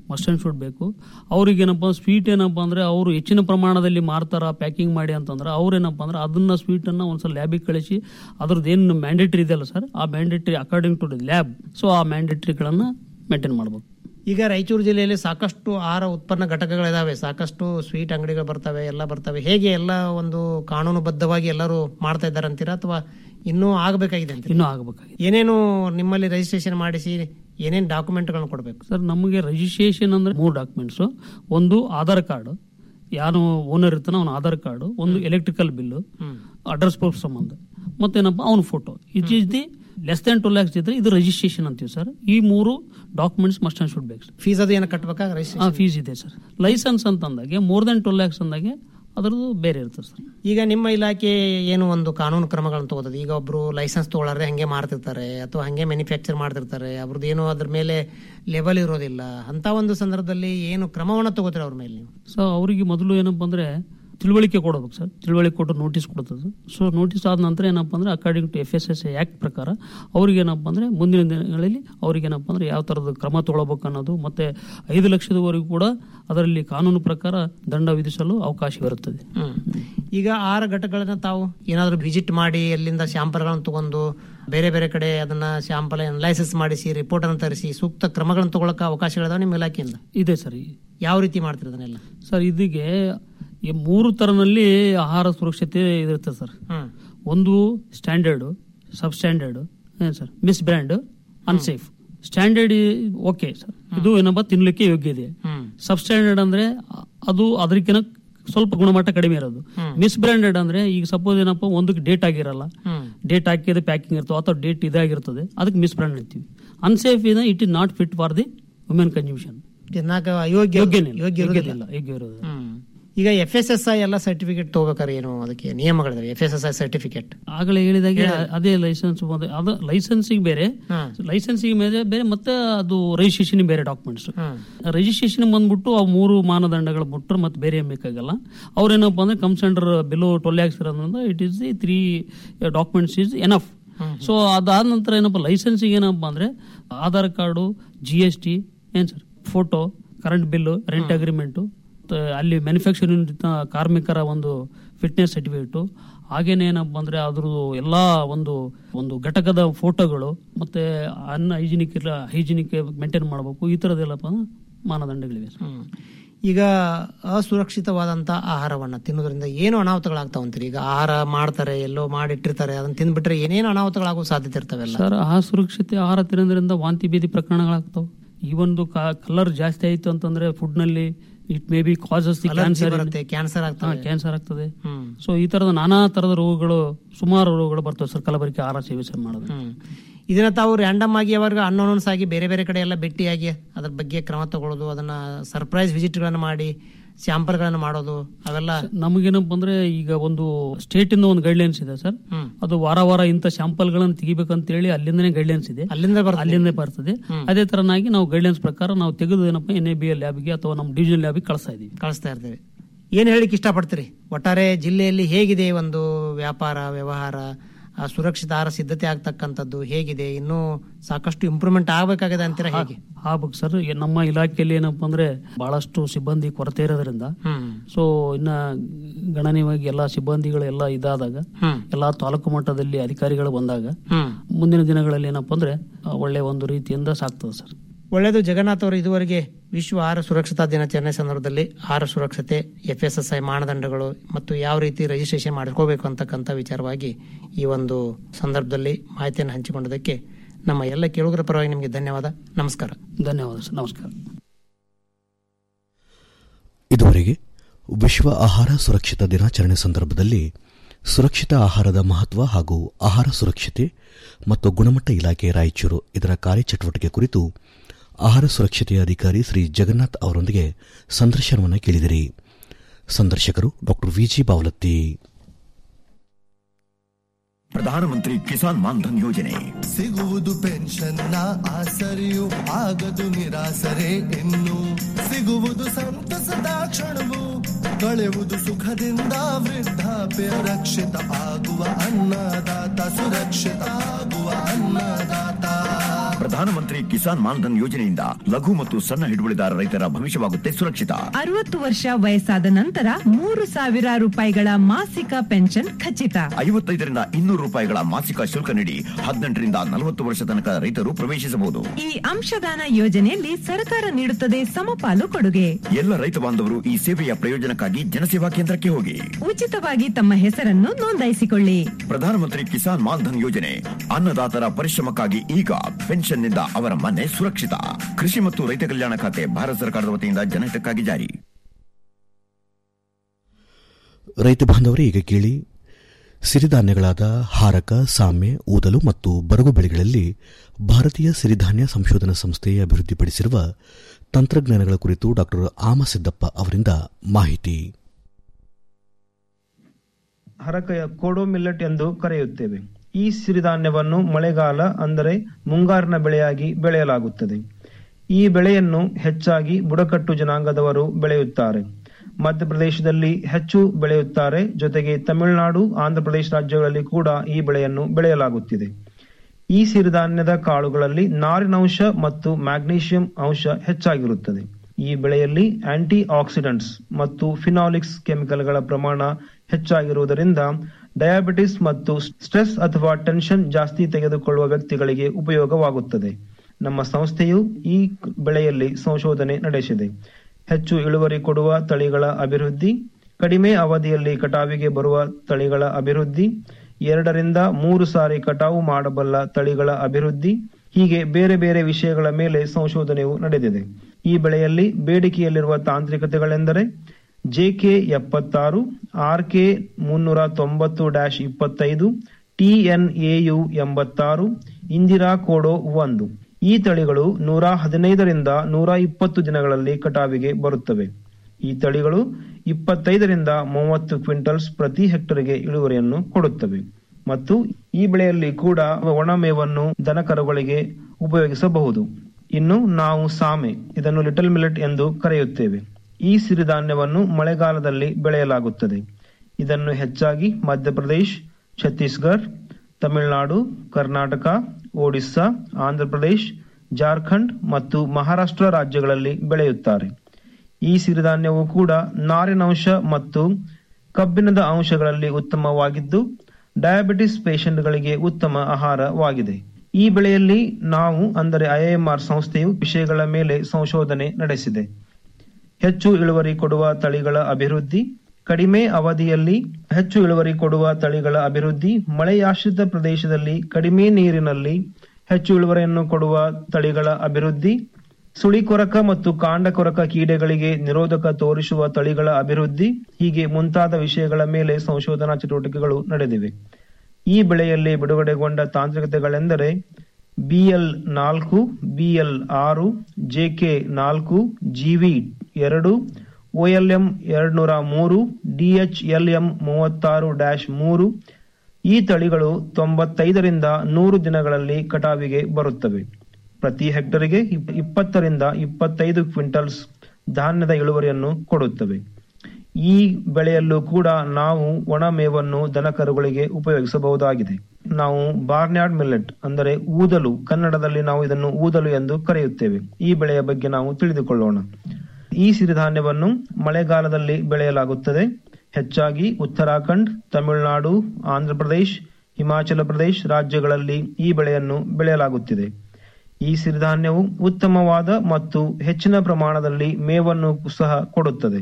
must and should ಬೇಕು ಅವ್ರಿಗೆ ಏನಪ್ಪ ಸ್ವೀಟ್ ಏನಪ್ಪ ಅಂದ್ರೆ ಅವರು ಹೆಚ್ಚಿನ ಪ್ರಮಾಣದಲ್ಲಿ ಮಾರ್ತಾರ ಪ್ಯಾಕಿಂಗ್ ಮಾಡಿ ಅಂತಂದ್ರೆ ಅವ್ರೇನಪ್ಪ ಅಂದ್ರೆ ಅದನ್ನ ಸ್ವೀಟ್ ಅನ್ನ ಒಂದ್ಸಲ ಲ್ಯಾಬಿಗೆ ಕಳಿಸಿ ಅದ್ರದ್ದು ಏನು ಮ್ಯಾಂಡೇಟರಿ ಇದೆಯಲ್ಲ ಸರ್ ಆ mandatory according to lab so ಆ ಮ್ಯಾಂಡೇಟರಿಗಳನ್ನ ಮೇಂಟೈನ್ ಮಾಡ್ಬೇಕು ಈಗ ರಾಯಚೂರು ಜಿಲ್ಲೆಯಲ್ಲಿ ಸಾಕಷ್ಟು ಆಹಾರ ಉತ್ಪನ್ನ ಘಟಕಗಳಿದಾವೆ ಸಾಕಷ್ಟು ಸ್ವೀಟ್ ಅಂಗಡಿಗಳು ಬರ್ತವೆ ಎಲ್ಲ ಬರ್ತವೆ ಹೇಗೆ ಎಲ್ಲ ಒಂದು ಕಾನೂನುಬದ್ಧವಾಗಿ ಎಲ್ಲರೂ ಮಾಡ್ತಾ ಇದ್ದಾರೆ ಅಂತೀರಾ ಅಥವಾ ಇನ್ನೂ ಆಗಬೇಕಾಗಿದೆ ಅಂತ ಇನ್ನೂ ಆಗಬೇಕಾಗಿದೆ ಏನೇನು ನಿಮ್ಮಲ್ಲಿ ರಿಜಿಸ್ಟ್ರೇಷನ್ ಮಾಡಿಸಿ ಏನೇನು ಡಾಕ್ಯುಮೆಂಟ್ಗಳನ್ನು ಕೊಡಬೇಕು ಸರ್ ನಮಗೆ ರಿಜಿಸ್ಟ್ರೇಷನ್ ಅಂದ್ರೆ ಮೂರು ಡಾಕ್ಯುಮೆಂಟ್ಸ್ ಒಂದು ಆಧಾರ್ ಕಾರ್ಡ್ ಯಾರು ಓನರ್ ಇರ್ತಾನೋ ಅವನ ಆಧಾರ್ ಕಾರ್ಡ್ ಒಂದು ಎಲೆಕ್ಟ್ರಿಕಲ್ ಬಿಲ್ಲು ಅಡ್ರೆಸ್ ಪ್ರೂಫ್ ಸಂಬಂಧ ಮತ್ತೇನಪ್ಪ ಅವನ photo it is the less than two lakhs ಇದ್ರೆ ಇದು ರಿಜಿಸ್ಟ್ರೇಷನ್ ಅಂತೀವಿ ಸರ್ ಈ ಮೂರು ಡಾಕ್ಯುಮೆಂಟ್ಸ್ ಮಸ್ಟ್ ಅಂಡ್ ಶುಡ್ ಬೇಕು ಫೀಸ್ ಅದು ಏನು ಕಟ್ಟಬೇಕಾ ಆ ಫೀಸ್ ಇದೆ ಸರ್ ಲೈಸೆನ್ಸ್ ಅಂತಂದಾಗೆ ಮೋರ್ ದನ್ ಟು ಲ್ಯಾಕ್ಸ್ ಅಂದಾಗೆ ಅದರದ್ದು ಬೇರೆ ಇರ್ತದೆ ಸರ್ ಈಗ ನಿಮ್ಮ ಇಲಾಖೆ ಏನು ಒಂದು ಕಾನೂನು ಕ್ರಮಗಳನ್ನು ತಗೋತದೆ ಈಗ ಒಬ್ರು ಲೈಸೆನ್ಸ್ ತಗೊಳ್ಳಾರೆ ಹಂಗೆ ಮಾರ್ತಿರ್ತಾರೆ ಅಥವಾ ಹಂಗೆ ಮ್ಯಾನುಫ್ಯಾಕ್ಚರ್ ಮಾಡ್ತಿರ್ತಾರೆ ಅವ್ರದ್ದು ಏನು ಅದ್ರ ಮೇಲೆ ಲೆವೆಲ್ ಇರೋದಿಲ್ಲ ಅಂತ ಒಂದು ಸಂದರ್ಭದಲ್ಲಿ ಏನು ಕ್ರಮವನ್ನು ತಗೋತೀರ ಅವ್ರ ಮೇಲೆ ನೀವು ಸೊ ಅವರಿಗೆ ಮೊದಲು ಏನಪ್ಪ ಅಂದ್ರೆ ತಿಳುವಳಿಕೆ ಕೊಡಬೇಕು ಸರ್ ತಿಳುವಳಿಕೆ ಕೊಟ್ಟು ನೋಟಿಸ್ ಕೊಡ್ತದೆ ಸೊ ನೋಟಿಸ್ ಆದ ನಂತರ ಏನಪ್ಪ ಅಂದ್ರೆ according to F S S act ಪ್ರಕಾರ ಅವ್ರಿಗೆ ಏನಪ್ಪ ಅಂದ್ರೆ ಮುಂದಿನ ದಿನಗಳಲ್ಲಿ ಅವ್ರಿಗೆ ಏನಪ್ಪ ಅಂದ್ರೆ ಯಾವ ಥರದ ಕ್ರಮ ತಗೊಳ್ಬೇಕು ಅನ್ನೋದು ಮತ್ತೆ ಐದು ಲಕ್ಷದವರೆಗೂ ಕೂಡ ಅದರಲ್ಲಿ ಕಾನೂನು ಪ್ರಕಾರ ದಂಡ ವಿಧಿಸಲು ಅವಕಾಶವಿರುತ್ತದೆ ಹ್ಮ್. ಈಗ ಆರು ಘಟಕಗಳನ್ನ ತಾವು ಏನಾದರೂ ವಿಸಿಟ್ ಮಾಡಿ ಅಲ್ಲಿಂದ ಸ್ಯಾಂಪಲ್ಗಳನ್ನು ತಗೊಂಡು ಬೇರೆ ಬೇರೆ ಕಡೆ ಅದನ್ನ ಸ್ಯಾಂಪಲ್ ಅನಲೈಸಿಸ್ ಮಾಡಿಸಿ ರಿಪೋರ್ಟ್ ಅನ್ನು ತರಿಸಿ ಸೂಕ್ತ ಕ್ರಮಗಳನ್ನು ತಗೊಳಕ ಅವಕಾಶಗಳಿದಾವೆ ನಿಮ್ಮ ಇಲಾಖೆಯಿಂದ ಇದೆ ಸರ್ ಯಾವ ರೀತಿ ಮಾಡ್ತೀರಿ ಅದನ್ನೆಲ್ಲ ಸರ್ ಇದಕ್ಕೆ ಈ ಮೂರು ತರನಲ್ಲಿ ಆಹಾರ ಸುರಕ್ಷತೆ ಇರುತ್ತೆ ಸರ್ ಹ್ಮ್. ಒಂದು ಸ್ಟ್ಯಾಂಡರ್ಡ್ ಸಬ್ ಸ್ಟ್ಯಾಂಡರ್ಡ್ ಏನ್ sir misbrand unsafe standard okay sir ಇದು ಏನಪ್ಪ ತಿನ್ಲಿಕ್ಕೆ ಯೋಗ್ಯ ಇದೆ ಹ್ಮ್. ಸಬ್ ಸ್ಟ್ಯಾಂಡರ್ಡ್ ಅಂದ್ರೆ ಅದೂ ಅದಕ್ಕಿಂತ ಸ್ವಲ್ಪ ಗುಣಮಟ್ಟ ಕಡಿಮೆ ಇರೋದು ಮಿಸ್ ಬ್ರ್ಯಾಂಡೆಡ್ ಅಂದ್ರೆ ಈಗ ಸಪೋಸ್ ಏನಪ್ಪ ಒಂದಕ್ಕೆ ಡೇಟ್ ಆಗಿರಲ್ಲ ಹ್ಮ್. ಡೇಟ್ ಹಾಕಿದ ಪ್ಯಾಕಿಂಗ್ ಇರ್ತವೆ ಅಥವಾ ಡೇಟ್ ಇದಾಗಿರ್ತದೆ ಅದಕ್ಕೆ ಮಿಸ್ ಬ್ರ್ಯಾಂಡ್ ಅಂತೀವಿ ಅನ್ಸೇಫ್ ಇದೆ it is not fit for the human consumption ತಿನ್ನಾಕ ಅಯೋಗ್ಯ ಯೋಗ್ಯನಿಲ್ಲ ಯೋಗ್ಯ ಇರೋದಿಲ್ಲ. ಯೋಗ್ಯನಿಲ್ಲ ಯೋಗ್ಯ ಇರೋದು ಹ್ಮ್. ಈಗ ಎಫ್ ಎಸ್ ಎಸ್ ಐ ಎಲ್ಲ ಸರ್ಟಿಫಿಕೇಟ್ ತಗೋಬೇಕಾದ್ರೆ ಏನು ಅದಕ್ಕೆ ನಿಯಮಗಳಿದಾವೆ F S S I certificate ಆಗಲೇ ಹೇಳಿದಾಗೆ ಅದೇ ಲೈಸೆನ್ಸ್ ಅದು ಲೈಸೆನ್ಸಿಗೆ ಬೇರೆ ಹಾ. ಲೈಸೆನ್ಸಿಗೆ ಮೇಲೆ ಬೇರೆ ಮತ್ತೆ ಅದು ರಿಜಿಸ್ಟ್ರೇಷನ್ ಬೇರೆ ಡಾಕ್ಯುಮೆಂಟ್ಸ್ ಹ್ಮ್. ರಿಜಿಸ್ಟ್ರೇಷನ್ ಬಂದ್ಬಿಟ್ಟು ಆ ಮೂರು ಮಾನದಂಡಗಳು ಬಿಟ್ಟರೆ ಮತ್ತೆ ಬೇರೆ ಏನ್ ಬೇಕಾಗಲ್ಲ ಅವ್ರೇನಪ್ಪ ಅಂದ್ರೆ comes under below twelve lakhs ಇರೋದ್ರಿಂದ it is the three documents is enough so ಅದಾದ ನಂತರ ಏನಪ್ಪ ಲೈಸೆನ್ಸಿಗೆ ಏನಪ್ಪ ಅಂದ್ರೆ Aadhaar card G S T ಏನ್ sir photo current bill rent agreement ಅಲ್ಲಿ ಮ್ಯಾನುಫ್ಯಾಕ್ಚರಿಂಗ್ ಕಾರ್ಮಿಕರ ಒಂದು ಫಿಟ್ನೆಸ್ ಸರ್ಟಿಫಿಕೇಟು ಹಾಗೇನೆ ಏನಪ್ಪ ಅಂದ್ರೆ ಅದ್ರದ್ದು ಎಲ್ಲಾ ಒಂದು ಒಂದು ಘಟಕದ ಫೋಟೋಗಳು ಮತ್ತೆ ಅನ್ನ ಹೈಜಿನಿಕ್ ಇಲ್ಲ ಹೈಜಿನಿಕ್ ಮೇಂಟೈನ್ ಮಾಡಬೇಕು ಈ ತರದೆಲ್ಲಪ್ಪ ಮಾನದಂಡಗಳಿವೆ ಸರ್. ಹ್ಮ್. ಈಗ ಅಸುರಕ್ಷಿತವಾದಂತ ಆಹಾರವನ್ನ ತಿನ್ನೋದ್ರಿಂದ ಏನು ಅನಾಹುತಗಳಾಗ್ತಾವಂತೀರಿ ಈಗ ಆಹಾರ ಮಾಡ್ತಾರೆ ಎಲ್ಲೋ ಮಾಡಿಟ್ಟಿರ್ತಾರೆ ಅದನ್ನ ತಿಂದ್ಬಿಟ್ರೆ ಏನೇನು ಅನಾಹುತಗಳಾಗೋ ಸಾಧ್ಯತೆ ಇರ್ತವೆಲ್ಲ ಸರ್ ಆ ಸುರಕ್ಷತೆ ಆಹಾರ ತಿನ್ನೋದ್ರಿಂದ ವಾಂತಿ ಭೇದಿ ಪ್ರಕರಣಗಳಾಗ್ತಾವ ಈ ಒಂದು ಕಲರ್ ಜಾಸ್ತಿ ಆಯ್ತು ಅಂತಂದ್ರೆ ಫುಡ್ ನಲ್ಲಿ it may be causes the allergy cancer ಬರುತ್ತೆ ಕ್ಯಾನ್ಸರ್ ಆಗ್ತವೆ ಕ್ಯಾನ್ಸರ್ ಆಗ್ತದೆ ಹ್ಮ್. ಸೊ ಈ ತರದ ನಾನಾ ತರದ ರೋಗಗಳು ಸುಮಾರು ರೋಗಗಳು ಬರ್ತವೆ ಸರ್ ಕಲಬರಿಕೆ ಆಹಾರ ಸೇವಿಸೆ ಮಾಡೋದು ಹ್ಮ್. ಇದನ್ನ ತಾವು ರ್ಯಾಂಡಮ್ ಆಗಿ ಅವ್ರಿಗೆ ಅನ್ನೋನ್ಸ್ ಆಗಿ ಬೇರೆ ಬೇರೆ ಕಡೆ ಎಲ್ಲ ಭೇಟಿಯಾಗಿ ಅದ್ರ ಬಗ್ಗೆ ಕ್ರಮ ತಗೊಳ್ಳೋದು ಅದನ್ನ ಸರ್ಪ್ರೈಸ್ ವಿಸಿಟ್ಗಳನ್ನು ಮಾಡಿ ಸ್ಯಾಂಪಲ್ಗಳನ್ನು ಮಾಡೋದು ಅವೆಲ್ಲ ನಮಗೇನಪ್ಪ ಅಂದ್ರೆ ಈಗ ಒಂದು ಸ್ಟೇಟ್ ಇಂದ ಒಂದು ಗೈಡ್ಲೈನ್ಸ್ ಇದೆ ಸರ್ ಹ್ಮ್. ಅದು ವಾರ ವಾರ ಇಂಥ ಸ್ಯಾಂಪಲ್ ಗಳನ್ನ ತೆಗಿಬೇಕಂತ ಹೇಳಿ ಅಲ್ಲಿಂದನೇ ಗೈಡ್ಲೈನ್ಸ್ ಇದೆ ಅಲ್ಲಿಂದ ಬರ್ತದೆ ಅಲ್ಲಿಂದ ಬರ್ತದೆ ಅದೇ ತರನಾಗಿ ನಾವು ಗೈಡ್ಲೈನ್ಸ್ ಪ್ರಕಾರ ನಾವು ತೆಗೆದು ಏನಪ್ಪ ಎನ್ ಎ ಬಿ ಎಲ್ ಲ್ಯಾಬ್ಗೆ ಅಥವಾ ನಮ್ಮ ಡಿವಿಷನ್ ಲ್ಯಾಬ್ಗೆ ಕಳಿಸ್ತಾ ಇದೀವಿ ಕಳಿಸ್ತಾ ಇರ್ತೇವೆ ಏನ್ ಹೇಳಿಕ್ ಇಷ್ಟಪಡ್ತೀರಿ ಒಟ್ಟಾರೆ ಜಿಲ್ಲೆಯಲ್ಲಿ ಹೇಗಿದೆ ಒಂದು ವ್ಯಾಪಾರ ವ್ಯವಹಾರ ಆ ಸುರಕ್ಷಿತ ಆಹಾರ ಸಿದ್ಧತೆ ಆಗ್ತಕ್ಕಂಥದ್ದು ಹೇಗಿದೆ ಇನ್ನೂ ಸಾಕಷ್ಟು ಇಂಪ್ರೂವ್ಮೆಂಟ್ ಆಗ್ಬೇಕಾಗಿದೆ ಅಂತೀರಾ ಹೇಗೆ ಆಗ್ಬೇಕು ಸರ್ ಈ ನಮ್ಮ ಇಲಾಖೆಯಲ್ಲಿ ಏನಪ್ಪ ಅಂದ್ರೆ ಬಹಳಷ್ಟು ಸಿಬ್ಬಂದಿ ಕೊರತೆ ಇರೋದ್ರಿಂದ ಹ್ಮ್ ಸೊ ಇನ್ನ ಗಣನೀಯವಾಗಿ ಎಲ್ಲಾ ಸಿಬ್ಬಂದಿಗಳು ಎಲ್ಲ ಇದಾದಾಗ ಹ್ಮ್. ಎಲ್ಲಾ ತಾಲೂಕು ಮಟ್ಟದಲ್ಲಿ ಅಧಿಕಾರಿಗಳು ಬಂದಾಗ ಹ್ಮ್ ಮುಂದಿನ ದಿನಗಳಲ್ಲಿ ಏನಪ್ಪ ಅಂದ್ರೆ ಆ, ಒಳ್ಳೆ ಒಂದು ರೀತಿಯಿಂದ ಸಾಕ್ತದೆ ಸರ್ ಒಳ್ಳೆಯದು ಜಗನ್ನಾಥ್ ಅವರು ಇದುವರೆಗೆ ವಿಶ್ವ ಆಹಾರ ಸುರಕ್ಷತಾ ದಿನಾಚರಣೆ ಸಂದರ್ಭದಲ್ಲಿ ಆಹಾರ ಸುರಕ್ಷತೆ ಎಫ್ ಎಸ್ ಎಸ್ ಐ ಮಾನದಂಡಗಳು ಮತ್ತು ಯಾವ ರೀತಿ ರಿಜಿಸ್ಟ್ರೇಷನ್ ಮಾಡ್ಕೋಬೇಕು ಅಂತಕ್ಕಂಥ ವಿಚಾರವಾಗಿ ಈ ಒಂದು ಸಂದರ್ಭದಲ್ಲಿ ಮಾಹಿತಿಯನ್ನು ಹಂಚಿಕೊಂಡದಕ್ಕೆ ನಮ್ಮ ಎಲ್ಲ ಕೇಳುಗರ ಪರವಾಗಿ ನಿಮಗೆ ಧನ್ಯವಾದ ನಮಸ್ಕಾರ ಧನ್ಯವಾದ ಸರ್ ನಮಸ್ಕಾರ ಇದುವರೆಗೆ ವಿಶ್ವ ಆಹಾರ ಸುರಕ್ಷತಾ ದಿನಾಚರಣೆ ಸಂದರ್ಭದಲ್ಲಿ ಸುರಕ್ಷಿತ ಆಹಾರದ ಮಹತ್ವ ಹಾಗೂ ಆಹಾರ ಸುರಕ್ಷತೆ ಮತ್ತು ಗುಣಮಟ್ಟ ಇಲಾಖೆ ರಾಯಚೂರು ಇದರ ಕಾರ್ಯಚಟುವಟಿಕೆ ಕುರಿತು ಆಹಾರ ಸುರಕ್ಷತೆಯ ಅಧಿಕಾರಿ ಶ್ರೀ ಜಗನ್ನಾಥ್ ಅವರೊಂದಿಗೆ ಸಂದರ್ಶನವನ್ನು ಕೇಳಿದಿರಿ ಸಂದರ್ಶಕರು ಡಾಕ್ಟರ್ ವಿಜಿ ಬಾವಲತ್ತಿ ಪ್ರಧಾನಮಂತ್ರಿ ಕಿಸಾನ್ ಮಾನ್ಧನ್ ಯೋಜನೆ ಸಿಗುವುದು ಪೆನ್ಷನ್ನ ಆಸರೆಯು ಆಗದು ನಿರಾಸರೆ ಇನ್ನು ಸಿಗುವುದು ಸಂತಸದ ಕ್ಷಣವು ಕಳೆಯುವುದು ಸುಖದಿಂದ ವೃದ್ಧಾಪ್ಯ ರಕ್ಷಿತ ಆಗುವ ಅನ್ನದಾತ ಸುರಕ್ಷಿತ ಆಗುವ ಅನ್ನದಾತ ಪ್ರಧಾನಮಂತ್ರಿ ಕಿಸಾನ್ ಮಾನ್ಧನ್ ಯೋಜನೆಯಿಂದ ಲಘು ಮತ್ತು ಸಣ್ಣ ಹಿಡುವಳಿದಾರ ರೈತರ ಭವಿಷ್ಯವಾಗುತ್ತೆ ಸುರಕ್ಷಿತ ಅರವತ್ತು ವರ್ಷ ವಯಸ್ಸಾದ ನಂತರ ಮೂರು ಸಾವಿರ ರೂಪಾಯಿಗಳ ಮಾಸಿಕ ಪೆನ್ಷನ್ ಖಚಿತ ಐವತ್ತೈದರಿಂದ ಇನ್ನೂರು ರೂಪಾಯಿಗಳ ಮಾಸಿಕ ಶುಲ್ಕ ನೀಡಿ ಹದಿನೆಂಟರಿಂದ ನಲವತ್ತು ವರ್ಷ ತನಕ ರೈತರು ಪ್ರವೇಶಿಸಬಹುದು ಈ ಅಂಶದಾನ ಯೋಜನೆಯಲ್ಲಿ ಸರ್ಕಾರ ನೀಡುತ್ತದೆ ಸಮಪಾಲು ಕೊಡುಗೆ ಎಲ್ಲ ರೈತ ಬಾಂಧವರು ಈ ಸೇವೆಯ ಪ್ರಯೋಜನಕ್ಕಾಗಿ ಜನಸೇವಾ ಕೇಂದ್ರಕ್ಕೆ ಹೋಗಿ ಉಚಿತವಾಗಿ ತಮ್ಮ ಹೆಸರನ್ನು ನೋಂದಾಯಿಸಿಕೊಳ್ಳಿ ಪ್ರಧಾನಮಂತ್ರಿ ಕಿಸಾನ್ ಮಾನ್ಧನ್ ಯೋಜನೆ ಅನ್ನದಾತರ ಪರಿಶ್ರಮಕ್ಕಾಗಿ ಈಗ ಪೆನ್ಷನ್ನಿಂದ ಅವರ ಮನೆ ಸುರಕ್ಷಿತ ಕೃಷಿ ಮತ್ತು ರೈತ ಕಲ್ಯಾಣ ಖಾತೆ ಭಾರತ ಸರ್ಕಾರದ ವತಿಯಿಂದ ಜನಹಿತಕ್ಕಾಗಿ ಜಾರಿ ರೈತ ಬಾಂಧವರೇ ಈಗ ಕೇಳಿ ಸಿರಿಧಾನ್ಯಗಳಾದ ಹಾರಕ ಸಾಮೆ ಊದಲು ಮತ್ತು ಬರಗು ಬೆಳೆಗಳಲ್ಲಿ ಭಾರತೀಯ ಸಿರಿಧಾನ್ಯ ಸಂಶೋಧನಾ ಸಂಸ್ಥೆ ಅಭಿವೃದ್ಧಿಪಡಿಸಿರುವ ತಂತ್ರಜ್ಞಾನಗಳ ಕುರಿತು ಡಾ ಆಮಸಿದ್ದಪ್ಪ ಅವರಿಂದ ಮಾಹಿತಿ ಹರಕೆಯ ಕೋಡೋ ಮಿಲ್ಲೆಟ್ ಎಂದು ಕರೆಯುತ್ತೇವೆ ಈ ಸಿರಿಧಾನ್ಯವನ್ನು ಮಳೆಗಾಲ ಅಂದರೆ ಮುಂಗಾರಿನ ಬೆಳೆಯಾಗಿ ಬೆಳೆಯಲಾಗುತ್ತದೆ ಈ ಬೆಳೆಯನ್ನು ಹೆಚ್ಚಾಗಿ ಬುಡಕಟ್ಟು ಜನಾಂಗದವರು ಬೆಳೆಯುತ್ತಾರೆ ಮಧ್ಯಪ್ರದೇಶದಲ್ಲಿ ಹೆಚ್ಚು ಬೆಳೆಯುತ್ತಾರೆ ಜೊತೆಗೆ ತಮಿಳುನಾಡು ಆಂಧ್ರಪ್ರದೇಶ ರಾಜ್ಯಗಳಲ್ಲಿ ಕೂಡ ಈ ಬೆಳೆಯನ್ನು ಬೆಳೆಯಲಾಗುತ್ತಿದೆ ಈ ಸಿರಿಧಾನ್ಯದ ಕಾಳುಗಳಲ್ಲಿ ನಾರಿನಂಶ ಮತ್ತು ಮ್ಯಾಗ್ನೀಷಿಯಂ ಅಂಶ ಹೆಚ್ಚಾಗಿರುತ್ತದೆ ಈ ಬೆಳೆಯಲ್ಲಿ ಆಂಟಿ ಆಕ್ಸಿಡೆಂಟ್ಸ್ ಮತ್ತು ಫಿನಾಲಿಕ್ಸ್ ಕೆಮಿಕಲ್ಗಳ ಪ್ರಮಾಣ ಹೆಚ್ಚಾಗಿರುವುದರಿಂದ ಡಯಾಬಿಟಿಸ್ ಮತ್ತು ಸ್ಟ್ರೆಸ್ ಅಥವಾ ಟೆನ್ಷನ್ ಜಾಸ್ತಿ ತೆಗೆದುಕೊಳ್ಳುವ ವ್ಯಕ್ತಿಗಳಿಗೆ ಉಪಯೋಗವಾಗುತ್ತದೆ ನಮ್ಮ ಸಂಸ್ಥೆಯು ಈ ಬೆಳೆಯಲ್ಲಿ ಸಂಶೋಧನೆ ನಡೆಸಿದೆ ಹೆಚ್ಚು ಇಳುವರಿ ಕೊಡುವ ತಳಿಗಳ ಅಭಿವೃದ್ಧಿ ಕಡಿಮೆ ಅವಧಿಯಲ್ಲಿ ಕಟಾವಿಗೆ ಬರುವ ತಳಿಗಳ ಅಭಿವೃದ್ಧಿ ಎರಡರಿಂದ ಮೂರು ಸಾರಿ ಕಟಾವು ಮಾಡಬಲ್ಲ ತಳಿಗಳ ಅಭಿವೃದ್ಧಿ ಹೀಗೆ ಬೇರೆ ಬೇರೆ ವಿಷಯಗಳ ಮೇಲೆ ಸಂಶೋಧನೆಯು ನಡೆದಿದೆ ಈ ಬೆಳೆಯಲ್ಲಿ ಬೇಡಿಕೆಯಲ್ಲಿರುವ ತಾಂತ್ರಿಕತೆಗಳೆಂದರೆ ಜೆಕೆ ಎಪ್ಪತ್ತಾರು ಆರ್ ಕೆ ಮುನ್ನೂರ ತೊಂಬತ್ತು ಡ್ಯಾಶ್ ಇಪ್ಪತ್ತೈದು ಟಿಎನ್ಎಯು ಎಂಬತ್ತಾರು ಇಂದಿರಾ ಕೋಡೋ ಒಂದು ಈ ತಳಿಗಳು ನೂರ ಹದಿನೈದರಿಂದ ನೂರ ಇಪ್ಪತ್ತು ದಿನಗಳಲ್ಲಿ ಕಟಾವಿಗೆ ಬರುತ್ತವೆ ಈ ತಳಿಗಳು ಇಪ್ಪತ್ತೈದರಿಂದ ಮೂವತ್ತು ಕ್ವಿಂಟಲ್ಸ್ ಪ್ರತಿ ಹೆಕ್ಟರ್ಗೆ ಇಳುವರಿಯನ್ನು ಕೊಡುತ್ತವೆ ಮತ್ತು ಈ ಬೆಳೆಯಲ್ಲಿ ಕೂಡ ಒಣಮೇವನ್ನು ದನಕರುಗಳಿಗೆ ಉಪಯೋಗಿಸಬಹುದು ಇನ್ನು ನಾವು ಸಾಮೆ ಇದನ್ನು ಲಿಟಲ್ ಮಿಲೆಟ್ ಎಂದು ಕರೆಯುತ್ತೇವೆ ಈ ಸಿರಿಧಾನ್ಯವನ್ನು ಮಳೆಗಾಲದಲ್ಲಿ ಬೆಳೆಯಲಾಗುತ್ತದೆ ಇದನ್ನು ಹೆಚ್ಚಾಗಿ ಮಧ್ಯಪ್ರದೇಶ್ ಛತ್ತೀಸ್ಗಢ ತಮಿಳುನಾಡು ಕರ್ನಾಟಕ ಒಡಿಸ್ಸಾ ಆಂಧ್ರಪ್ರದೇಶ್ ಜಾರ್ಖಂಡ್ ಮತ್ತು ಮಹಾರಾಷ್ಟ್ರ ರಾಜ್ಯಗಳಲ್ಲಿ ಬೆಳೆಯುತ್ತಾರೆ ಈ ಸಿರಿಧಾನ್ಯವು ಕೂಡ ನಾರಿನಂಶ ಮತ್ತು ಕಬ್ಬಿಣದ ಅಂಶಗಳಲ್ಲಿ ಉತ್ತಮವಾಗಿದ್ದು ಡಯಾಬಿಟಿಸ್ ಪೇಷಂಟ್ಗಳಿಗೆ ಉತ್ತಮ ಆಹಾರವಾಗಿದೆ ಈ ಬೆಳೆಯಲ್ಲಿ ನಾವು ಅಂದರೆ ಐಎಂಆರ್ ಸಂಸ್ಥೆಯು ವಿಷಯಗಳ ಮೇಲೆ ಸಂಶೋಧನೆ ನಡೆಸಿದೆ ಹೆಚ್ಚು ಇಳುವರಿ ಕೊಡುವ ತಳಿಗಳ ಅಭಿವೃದ್ಧಿ ಕಡಿಮೆ ಅವಧಿಯಲ್ಲಿ ಹೆಚ್ಚು ಇಳುವರಿ ಕೊಡುವ ತಳಿಗಳ ಅಭಿವೃದ್ಧಿ ಮಳೆಯಾಶ್ರಿತ ಪ್ರದೇಶದಲ್ಲಿ ಕಡಿಮೆ ನೀರಿನಲ್ಲಿ ಹೆಚ್ಚು ಇಳುವರಿಯನ್ನು ಕೊಡುವ ತಳಿಗಳ ಅಭಿವೃದ್ಧಿ ಸುಳಿ ಕೊರಕ ಮತ್ತು ಕಾಂಡ ಕೊರಕ ಕೀಡೆಗಳಿಗೆ ನಿರೋಧಕ ತೋರಿಸುವ ತಳಿಗಳ ಅಭಿವೃದ್ಧಿ ಹೀಗೆ ಮುಂತಾದ ವಿಷಯಗಳ ಮೇಲೆ ಸಂಶೋಧನಾ ಚಟುವಟಿಕೆಗಳು ನಡೆದಿವೆ ಈ ಬೆಳೆಯಲ್ಲಿ ಬಿಡುಗಡೆಗೊಂಡ ತಾಂತ್ರಿಕತೆಗಳೆಂದರೆ ಬಿಎಲ್ ನಾಲ್ಕು ಬಿಎಲ್ ಆರು ಜೆಕೆ ನಾಲ್ಕು ಜಿವಿ ಎರಡು ಒಎಲ್ಎಂ ಎರಡ್ನೂರ ಮೂರು ಡಿಎಚ್ಎಲ್ಎಂ ಮೂವತ್ತಾರು ಡ್ಯಾಶ್ ಮೂರು ಈ ತಳಿಗಳು ತೊಂಬತ್ತೈದರಿಂದ ನೂರು ದಿನಗಳಲ್ಲಿ ಕಟಾವಿಗೆ ಬರುತ್ತವೆ ಪ್ರತಿ ಹೆಕ್ಟರ್ಗೆ ಇಪ್ಪತ್ತರಿಂದ ಇಪ್ಪತ್ತೈದು ಕ್ವಿಂಟಲ್ಸ್ ಧಾನ್ಯದ ಇಳುವರಿಯನ್ನು ಕೊಡುತ್ತವೆ ಈ ಬೆಳೆಯಲ್ಲೂ ಕೂಡ ನಾವು ಒಣ ಮೇವನ್ನು ದನಕರುಗಳಿಗೆ ಉಪಯೋಗಿಸಬಹುದಾಗಿದೆ ನಾವು ಬಾರ್ನ್ಯಾರ್ಡ್ ಮಿಲ್ಲೆಟ್ ಅಂದರೆ ಊದಲು ಕನ್ನಡದಲ್ಲಿ ನಾವು ಇದನ್ನು ಊದಲು ಎಂದು ಕರೆಯುತ್ತೇವೆ ಈ ಬೆಳೆಯ ಬಗ್ಗೆ ನಾವು ತಿಳಿದುಕೊಳ್ಳೋಣ ಈ ಸಿರಿಧಾನ್ಯವನ್ನು ಮಳೆಗಾಲದಲ್ಲಿ ಬೆಳೆಯಲಾಗುತ್ತದೆ ಹೆಚ್ಚಾಗಿ ಉತ್ತರಾಖಂಡ್ ತಮಿಳುನಾಡು ಆಂಧ್ರಪ್ರದೇಶ್ ಹಿಮಾಚಲ ಪ್ರದೇಶ್ ರಾಜ್ಯಗಳಲ್ಲಿ ಈ ಬೆಳೆಯನ್ನು ಬೆಳೆಯಲಾಗುತ್ತಿದೆ ಈ ಸಿರಿಧಾನ್ಯವು ಉತ್ತಮವಾದ ಮತ್ತು ಹೆಚ್ಚಿನ ಪ್ರಮಾಣದಲ್ಲಿ ಮೇವನ್ನು ಸಹ ಕೊಡುತ್ತದೆ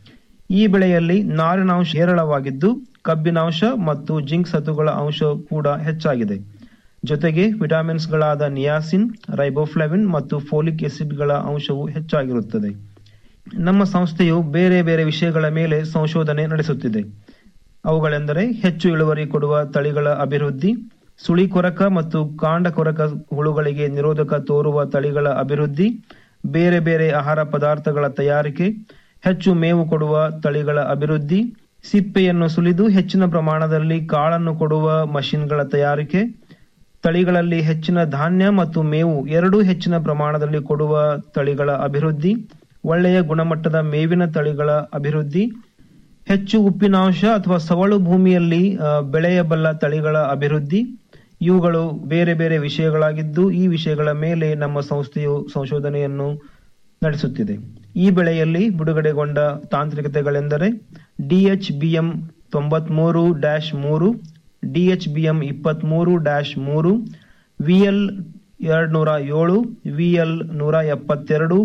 ಈ ಬೆಳೆಯಲ್ಲಿ ನಾರಿನಾಂಶ ಹೇರಳವಾಗಿದ್ದು ಕಬ್ಬಿನಾಂಶ ಮತ್ತು ಜಿಂಕ್ ಸತುಗಳ ಅಂಶ ಕೂಡ ಹೆಚ್ಚಾಗಿದೆ ಜೊತೆಗೆ ವಿಟಾಮಿನ್ಸ್ಗಳಾದ ನಿಯಾಸಿನ್ ರೈಬೋಫ್ಲಾವಿನ್ ಮತ್ತು ಫೋಲಿಕ್ ಎಸಿಡ್ಗಳ ಅಂಶವು ಹೆಚ್ಚಾಗಿರುತ್ತದೆ ನಮ್ಮ ಸಂಸ್ಥೆಯು ಬೇರೆ ಬೇರೆ ವಿಷಯಗಳ ಮೇಲೆ ಸಂಶೋಧನೆ ನಡೆಸುತ್ತಿದೆ ಅವುಗಳೆಂದರೆ ಹೆಚ್ಚು ಇಳುವರಿ ಕೊಡುವ ತಳಿಗಳ ಅಭಿವೃದ್ಧಿ ಸುಳಿ ಕೊರಕ ಮತ್ತು ಕಾಂಡ ಕೊರಕ ಹುಳುಗಳಿಗೆ ನಿರೋಧಕ ತೋರುವ ತಳಿಗಳ ಅಭಿವೃದ್ಧಿ ಬೇರೆ ಬೇರೆ ಆಹಾರ ಪದಾರ್ಥಗಳ ತಯಾರಿಕೆ ಹೆಚ್ಚು ಮೇವು ಕೊಡುವ ತಳಿಗಳ ಅಭಿವೃದ್ಧಿ ಸಿಪ್ಪೆಯನ್ನು ಸುಲಿದು ಹೆಚ್ಚಿನ ಪ್ರಮಾಣದಲ್ಲಿ ಕಾಳನ್ನು ಕೊಡುವ ಮಷಿನ್ಗಳ ತಯಾರಿಕೆ ತಳಿಗಳಲ್ಲಿ ಹೆಚ್ಚಿನ ಧಾನ್ಯ ಮತ್ತು ಮೇವು ಎರಡೂ ಹೆಚ್ಚಿನ ಪ್ರಮಾಣದಲ್ಲಿ ಕೊಡುವ ತಳಿಗಳ ಅಭಿವೃದ್ಧಿ ಒಳ್ಳೆಯ ಗುಣಮಟ್ಟದ ಮೇವಿನ ತಳಿಗಳ ಅಭಿವೃದ್ಧಿ ಹೆಚ್ಚು ಉಪ್ಪಿನಾಂಶ ಅಥವಾ ಸವಳು ಭೂಮಿಯಲ್ಲಿ ಆ, ಬೆಳೆಯಬಲ್ಲ ತಳಿಗಳ ಅಭಿವೃದ್ಧಿ ಇವುಗಳು ಬೇರೆ ಬೇರೆ ವಿಷಯಗಳಾಗಿದ್ದು ಈ ವಿಷಯಗಳ ಮೇಲೆ ನಮ್ಮ ಸಂಸ್ಥೆಯು ಸಂಶೋಧನೆಯನ್ನು ನಡೆಸುತ್ತಿದೆ ಈ ಬೆಳೆಯಲ್ಲಿ ಬಿಡುಗಡೆಗೊಂಡ ತಾಂತ್ರಿಕತೆಗಳೆಂದರೆ ಡಿಎಚ್ಬಿಎಂ ತೊಂಬತ್ಮೂರು ಡ್ಯಾಶ್ ಮೂರು ಡಿಎಚ್ಬಿಎಂ ಇಪ್ಪತ್ಮೂರು ಡ್ಯಾಶ್ ಮೂರು ವಿಎಲ್ ಎರಡ್ ನೂರ ಏಳು ವಿಎಲ್ ನೂರ ಎಪ್ಪತ್ತೆರಡು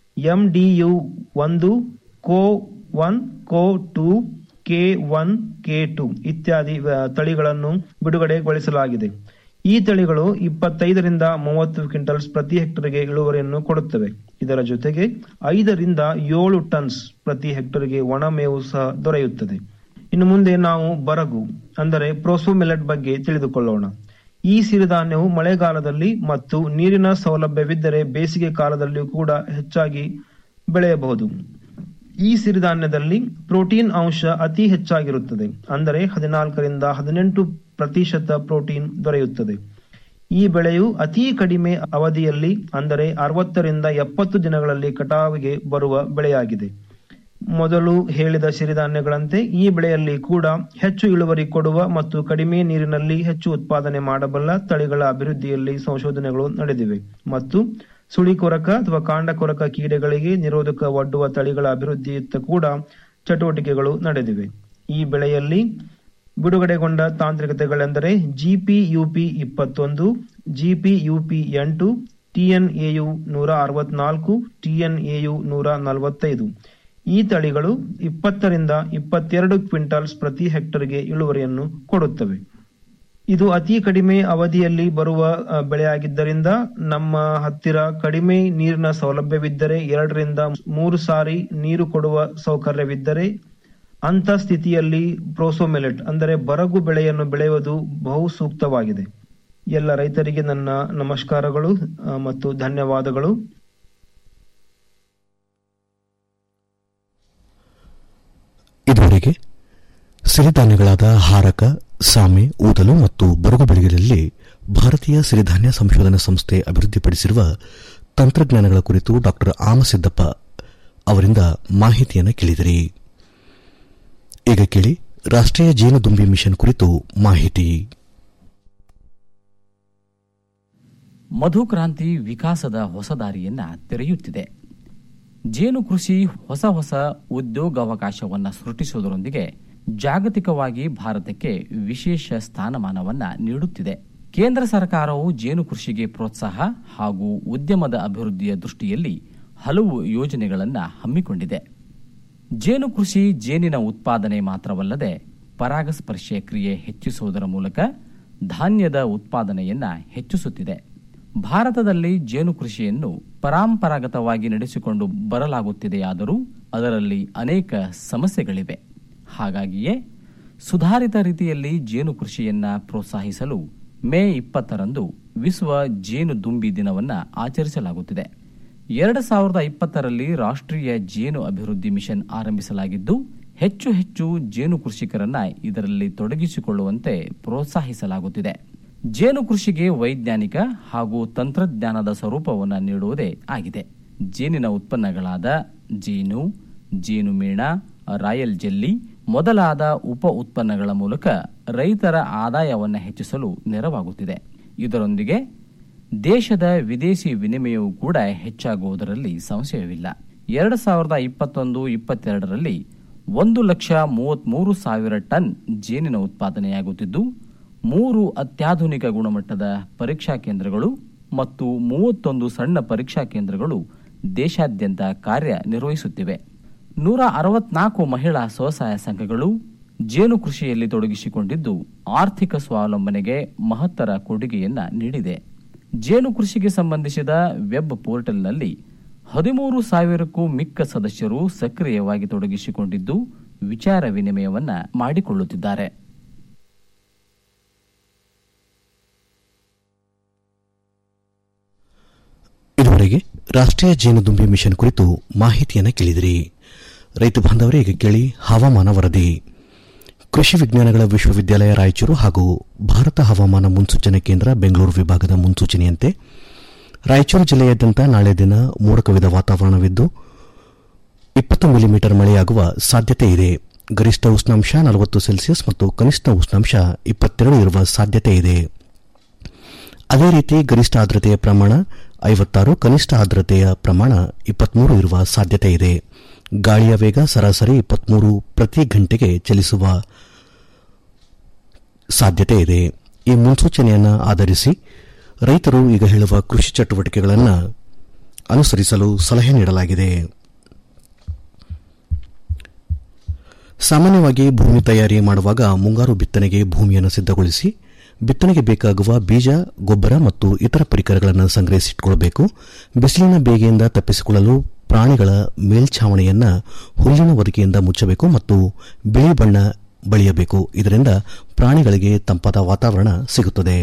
ಎಂಡಿಯು ಒಂದು Co one Co two K one K two ಇತ್ಯಾದಿ ಆ, ತಳಿಗಳನ್ನು ಬಿಡುಗಡೆಗೊಳಿಸಲಾಗಿದೆ ಈ ತಳಿಗಳು ಇಪ್ಪತ್ತೈದರಿಂದ ಮೂವತ್ತು ಕ್ವಿಂಟಲ್ಸ್ ಪ್ರತಿ ಹೆಕ್ಟರ್ಗೆ ಇಳುವರಿಯನ್ನು ಕೊಡುತ್ತವೆ ಇದರ ಜೊತೆಗೆ ಐದರಿಂದ ಏಳು ಟನ್ಸ್ ಪ್ರತಿ ಹೆಕ್ಟರ್ಗೆ ಒಣ ಮೇವು ಸಹ ದೊರೆಯುತ್ತದೆ ಇನ್ನು ಮುಂದೆ ನಾವು ಬರಗು ಅಂದರೆ ಪ್ರೋಸೋಮಿಲೆಟ್ ಬಗ್ಗೆ ತಿಳಿದುಕೊಳ್ಳೋಣ ಈ ಸಿರಿಧಾನ್ಯವು ಮಳೆಗಾಲದಲ್ಲಿ ಮತ್ತು ನೀರಿನ ಸೌಲಭ್ಯವಿದ್ದರೆ ಬೇಸಿಗೆ ಕಾಲದಲ್ಲಿಯೂ ಕೂಡ ಹೆಚ್ಚಾಗಿ ಬೆಳೆಯಬಹುದು ಈ ಸಿರಿಧಾನ್ಯದಲ್ಲಿ ಪ್ರೋಟೀನ್ ಅಂಶ ಅತಿ ಹೆಚ್ಚಾಗಿರುತ್ತದೆ ಅಂದರೆ ಹದಿನಾಲ್ಕರಿಂದ ಹದಿನೆಂಟು ಪ್ರತಿಶತ ಪ್ರೋಟೀನ್ ದೊರೆಯುತ್ತದೆ ಈ ಬೆಳೆಯು ಅತಿ ಕಡಿಮೆ ಅವಧಿಯಲ್ಲಿ ಅಂದರೆ ಅರವತ್ತರಿಂದ ಎಪ್ಪತ್ತು ದಿನಗಳಲ್ಲಿ ಕಟಾವಿಗೆ ಬರುವ ಬೆಳೆಯಾಗಿದೆ ಮೊದಲು ಹೇಳಿದ ಸಿರಿಧಾನ್ಯಗಳಂತೆ ಈ ಬೆಳೆಯಲ್ಲಿ ಕೂಡ ಹೆಚ್ಚು ಇಳುವರಿ ಕೊಡುವ ಮತ್ತು ಕಡಿಮೆ ನೀರಿನಲ್ಲಿ ಹೆಚ್ಚು ಉತ್ಪಾದನೆ ಮಾಡಬಲ್ಲ ತಳಿಗಳ ಅಭಿವೃದ್ಧಿಯಲ್ಲಿ ಸಂಶೋಧನೆಗಳು ನಡೆದಿವೆ ಮತ್ತು ಸುಳಿ ಕೊರಕ ಅಥವಾ ಕಾಂಡ ಕೊರಕ ಕೀಡೆಗಳಿಗೆ ನಿರೋಧಕ ಒಡ್ಡುವ ತಳಿಗಳ ಅಭಿವೃದ್ಧಿಯತ್ತ ಕೂಡ ಚಟುವಟಿಕೆಗಳು ನಡೆದಿವೆ ಈ ಬೆಳೆಯಲ್ಲಿ ಬಿಡುಗಡೆಗೊಂಡ ತಾಂತ್ರಿಕತೆಗಳೆಂದರೆ ಜಿಪಿಯುಪಿ ಇಪ್ಪತ್ತೊಂದು ಜಿಪಿಯುಪಿ ಎಂಟು ಟಿಎನ್ಎಯು ನೂರ ಅರವತ್ನಾಲ್ಕು ಟಿಎನ್ಎಯು ನೂರ ನಲವತ್ತೈದು ಈ ತಳಿಗಳು ಇಪ್ಪತ್ತರಿಂದ ಇಪ್ಪತ್ತೆರಡು ಕ್ವಿಂಟಲ್ಸ್ ಪ್ರತಿ ಹೆಕ್ಟರ್ಗೆ ಇಳುವರಿಯನ್ನು ಕೊಡುತ್ತವೆ ಇದು ಅತಿ ಕಡಿಮೆ ಅವಧಿಯಲ್ಲಿ ಬರುವ ಆ, ಬೆಳೆಯಾಗಿದ್ದರಿಂದ ನಮ್ಮ ಹತ್ತಿರ ಕಡಿಮೆ ನೀರಿನ ಸೌಲಭ್ಯವಿದ್ದರೆ ಎರಡರಿಂದ ಮೂರು ಸಾರಿ ನೀರು ಕೊಡುವ ಸೌಕರ್ಯವಿದ್ದರೆ ಅಂತ ಸ್ಥಿತಿಯಲ್ಲಿ ಪ್ರೋಸೋಮೆಲೆಟ್ ಅಂದರೆ ಬರಗು ಬೆಳೆಯನ್ನು ಬೆಳೆಯುವುದು ಬಹು ಸೂಕ್ತವಾಗಿದೆ ಎಲ್ಲ ರೈತರಿಗೆ ನನ್ನ ನಮಸ್ಕಾರಗಳು ಆ, ಮತ್ತು ಧನ್ಯವಾದಗಳು ಇದುವರೆಗೆ ಸಿರಿಧಾನ್ಯಗಳಾದ ಹಾರಕ ಸಾಮೆ ಊದಲು ಮತ್ತು ಬರಗು ಬೆಳೆಗಳಲ್ಲಿ ಭಾರತೀಯ ಸಿರಿಧಾನ್ಯ ಸಂಶೋಧನಾ ಸಂಸ್ಥೆ ಅಭಿವೃದ್ಧಿಪಡಿಸಿರುವ ತಂತ್ರಜ್ಞಾನಗಳ ಕುರಿತು ಡಾಕ್ಟರ್ ಆಮಸಿದ್ದಪ್ಪ ಅವರಿಂದ ಮಾಹಿತಿಯನ್ನು ಕೇಳಿದಿರಿ ಈಗ ಕೇಳಿ ರಾಷ್ಟ್ರೀಯ ಜೇನುದುಂಬಿ ಮಿಷನ್ ಕುರಿತು ಮಾಹಿತಿ ಮಧುಕ್ರಾಂತಿ ವಿಕಾಸದ ಹೊಸ ದಾರಿಯನ್ನ ತೆರೆಯುತ್ತಿದೆ ಜೇನು ಕೃಷಿ ಹೊಸ ಹೊಸ ಉದ್ಯೋಗಾವಕಾಶವನ್ನ ಸೃಷ್ಟಿಸುವುದರೊಂದಿಗೆ ಜಾಗತಿಕವಾಗಿ ಭಾರತಕ್ಕೆ ವಿಶೇಷ ಸ್ಥಾನಮಾನವನ್ನ ನೀಡುತ್ತಿದೆ ಕೇಂದ್ರ ಸರ್ಕಾರವು ಜೇನು ಕೃಷಿಗೆ ಪ್ರೋತ್ಸಾಹ ಹಾಗೂ ಉದ್ಯಮದ ಅಭಿವೃದ್ಧಿಯ ದೃಷ್ಟಿಯಲ್ಲಿ ಹಲವು ಯೋಜನೆಗಳನ್ನ ಹಮ್ಮಿಕೊಂಡಿದೆ ಜೇನು ಕೃಷಿ ಜೇನಿನ ಉತ್ಪಾದನೆ ಮಾತ್ರವಲ್ಲದೆ ಪರಾಗಸ್ಪರ್ಶ ಕ್ರಿಯೆ ಹೆಚ್ಚಿಸುವುದರ ಮೂಲಕ ಧಾನ್ಯದ ಉತ್ಪಾದನೆಯನ್ನ ಹೆಚ್ಚಿಸುತ್ತಿದೆ ಭಾರತದಲ್ಲಿ ಜೇನು ಕೃಷಿಯನ್ನು ಪರಂಪರಾಗತವಾಗಿ ನಡೆಸಿಕೊಂಡು ಬರಲಾಗುತ್ತಿದೆಯಾದರೂ ಅದರಲ್ಲಿ ಅನೇಕ ಸಮಸ್ಯೆಗಳಿವೆ ಹಾಗಾಗಿಯೇ ಸುಧಾರಿತ ರೀತಿಯಲ್ಲಿ ಜೇನು ಕೃಷಿಯನ್ನ ಪ್ರೋತ್ಸಾಹಿಸಲು ಮೇ ಇಪ್ಪತ್ತರಂದು ವಿಶ್ವ ಜೇನು ದುಂಬಿ ದಿನವನ್ನ ಆಚರಿಸಲಾಗುತ್ತಿದೆ ಎರಡು ಸಾವಿರದ ಇಪ್ಪತ್ತರಲ್ಲಿ ರಾಷ್ಟ್ರೀಯ ಜೇನು ಅಭಿವೃದ್ಧಿ ಮಿಷನ್ ಆರಂಭಿಸಲಾಗಿದ್ದು ಹೆಚ್ಚು ಹೆಚ್ಚು ಜೇನು ಕೃಷಿಕರನ್ನ ಇದರಲ್ಲಿ ತೊಡಗಿಸಿಕೊಳ್ಳುವಂತೆ ಪ್ರೋತ್ಸಾಹಿಸಲಾಗುತ್ತಿದೆ ಜೇನು ಕೃಷಿಗೆ ವೈಜ್ಞಾನಿಕ ಹಾಗೂ ತಂತ್ರಜ್ಞಾನದ ಸ್ವರೂಪವನ್ನು ನೀಡುವುದೇ ಆಗಿದೆ ಜೇನಿನ ಉತ್ಪನ್ನಗಳಾದ ಜೇನು ಜೇನುಮೇಣ ರಾಯಲ್ ಜೆಲ್ಲಿ ಮೊದಲಾದ ಉಪ ಉತ್ಪನ್ನಗಳ ಮೂಲಕ ರೈತರ ಆದಾಯವನ್ನು ಹೆಚ್ಚಿಸಲು ನೆರವಾಗುತ್ತಿದೆ ಇದರೊಂದಿಗೆ ದೇಶದ ವಿದೇಶಿ ವಿನಿಮಯವು ಕೂಡ ಹೆಚ್ಚಾಗುವುದರಲ್ಲಿ ಸಂಶಯವಿಲ್ಲ ಎರಡು ಸಾವಿರದ ಇಪ್ಪತ್ತೊಂದು ಇಪ್ಪತ್ತೆರಡರಲ್ಲಿ ಒಂದು ಲಕ್ಷ ಮೂವತ್ಮೂರು ಸಾವಿರ ಟನ್ ಜೇನಿನ ಉತ್ಪಾದನೆಯಾಗುತ್ತಿದ್ದು ಮೂರು ಅತ್ಯಾಧುನಿಕ ಗುಣಮಟ್ಟದ ಪರೀಕ್ಷಾ ಕೇಂದ್ರಗಳು ಮತ್ತು ಮೂವತ್ತೊಂದು ಸಣ್ಣ ಪರೀಕ್ಷಾ ಕೇಂದ್ರಗಳು ದೇಶಾದ್ಯಂತ ಕಾರ್ಯ ನಿರ್ವಹಿಸುತ್ತಿವೆ ನೂರ ಅರವತ್ನಾಲ್ಕು ಮಹಿಳಾ ಸ್ವಸಹಾಯ ಸಂಘಗಳು ಜೇನು ಕೃಷಿಯಲ್ಲಿ ತೊಡಗಿಸಿಕೊಂಡಿದ್ದು ಆರ್ಥಿಕ ಸ್ವಾವಲಂಬನೆಗೆ ಮಹತ್ತರ ಕೊಡುಗೆಯನ್ನ ನೀಡಿದೆ ಜೇನು ಕೃಷಿಗೆ ಸಂಬಂಧಿಸಿದ ವೆಬ್ ಪೋರ್ಟಲ್ನಲ್ಲಿ ಹದಿಮೂರು ಸಾವಿರಕ್ಕೂ ಮಿಕ್ಕ ಸದಸ್ಯರು ಸಕ್ರಿಯವಾಗಿ ತೊಡಗಿಸಿಕೊಂಡಿದ್ದು ವಿಚಾರ ವಿನಿಮಯವನ್ನ ಮಾಡಿಕೊಳ್ಳುತ್ತಿದ್ದಾರೆ ಇದುವರೆಗೆ ರಾಷ್ಟ್ರೀಯ ಜೇನುದುಂಬಿ ಮಿಷನ್ ಕುರಿತು ಮಾಹಿತಿಯನ್ನು ಕೇಳಿದಿರಿ ರೈತ ಬಾಂಧವರೇ ಈಗ ಕೇಳಿ ಹವಾಮಾನ ವರದಿ ಕೃಷಿ ವಿಜ್ಞಾನಗಳ ವಿಶ್ವವಿದ್ಯಾಲಯ ರಾಯಚೂರು ಹಾಗೂ ಭಾರತ ಹವಾಮಾನ ಮುನ್ಸೂಚನೆ ಕೇಂದ್ರ ಬೆಂಗಳೂರು ವಿಭಾಗದ ಮುನ್ಸೂಚನೆಯಂತೆ ರಾಯಚೂರು ಜಿಲ್ಲೆಯಾದ್ಯಂತ ನಾಳೆ ದಿನ ಮೋಡ ಕವಿದ ವಾತಾವರಣವಿದ್ದು ಇಪ್ಪತ್ತು ಮಿಲಿಮೀಟರ್ ಮಳೆಯಾಗುವ ಸಾಧ್ಯತೆ ಇದೆ ಗರಿಷ್ಠ ಉಷ್ಣಾಂಶ ನಲವತ್ತು ಸೆಲ್ಸಿಯಸ್ ಮತ್ತು ಕನಿಷ್ಠ ಉಷ್ಣಾಂಶ ಇಪ್ಪತ್ತೆರಡು ಇರುವ ಸಾಧ್ಯತೆ ಇದೆ ಅದೇ ರೀತಿ ಗರಿಷ್ಠ ಆರ್ದ್ರತೆಯ ಪ್ರಮಾಣ ಐವತ್ತಾರು ಕನಿಷ್ಠ ಆರ್ದ್ರತೆಯ ಪ್ರಮಾಣ ಇಪ್ಪತ್ಮೂರು ಇರುವ ಸಾಧ್ಯತೆ ಇದೆ ಗಾಳಿಯ ವೇಗ ಸರಾಸರಿ ಇಪ್ಪತ್ಮೂರು ಪ್ರತಿ ಗಂಟೆಗೆ ಚಲಿಸುವ ಸಾಧ್ಯತೆ ಇದೆ ಈ ಮುನ್ಸೂಚನೆಯನ್ನು ಆಧರಿಸಿ ರೈತರು ಈಗ ಹೇಳುವ ಕೃಷಿ ಚಟುವಟಿಕೆಗಳನ್ನು ಅನುಸರಿಸಲು ಸಲಹೆ ನೀಡಲಾಗಿದೆ ಸಾಮಾನ್ಯವಾಗಿ ಭೂಮಿ ತಯಾರಿ ಮಾಡುವಾಗ ಮುಂಗಾರು ಬಿತ್ತನೆಗೆ ಭೂಮಿಯನ್ನು ಸಿದ್ಧಗೊಳಿಸಿ ಬಿತ್ತನೆಗೆ ಬೇಕಾಗುವ ಬೀಜ ಗೊಬ್ಬರ ಮತ್ತು ಇತರ ಪರಿಕರಗಳನ್ನು ಸಂಗ್ರಹಿಸಿಟ್ಟುಕೊಳ್ಳಬೇಕು ಬಿಸಿಲಿನ ಬೇಗೆಯಿಂದ ತಪ್ಪಿಸಿಕೊಳ್ಳಲು ಪ್ರಾಣಿಗಳ ಮೇಲ್ಛಾವಣಿಯನ್ನು ಹುಲ್ಲಿನ ಹೊದಿಕೆಯಿಂದ ಮುಚ್ಚಬೇಕು ಮತ್ತು ಬಿಳಿ ಬಣ್ಣ ಬಳಿಯಬೇಕು ಇದರಿಂದ ಪ್ರಾಣಿಗಳಿಗೆ ತಂಪಾದ ವಾತಾವರಣ ಸಿಗುತ್ತದೆ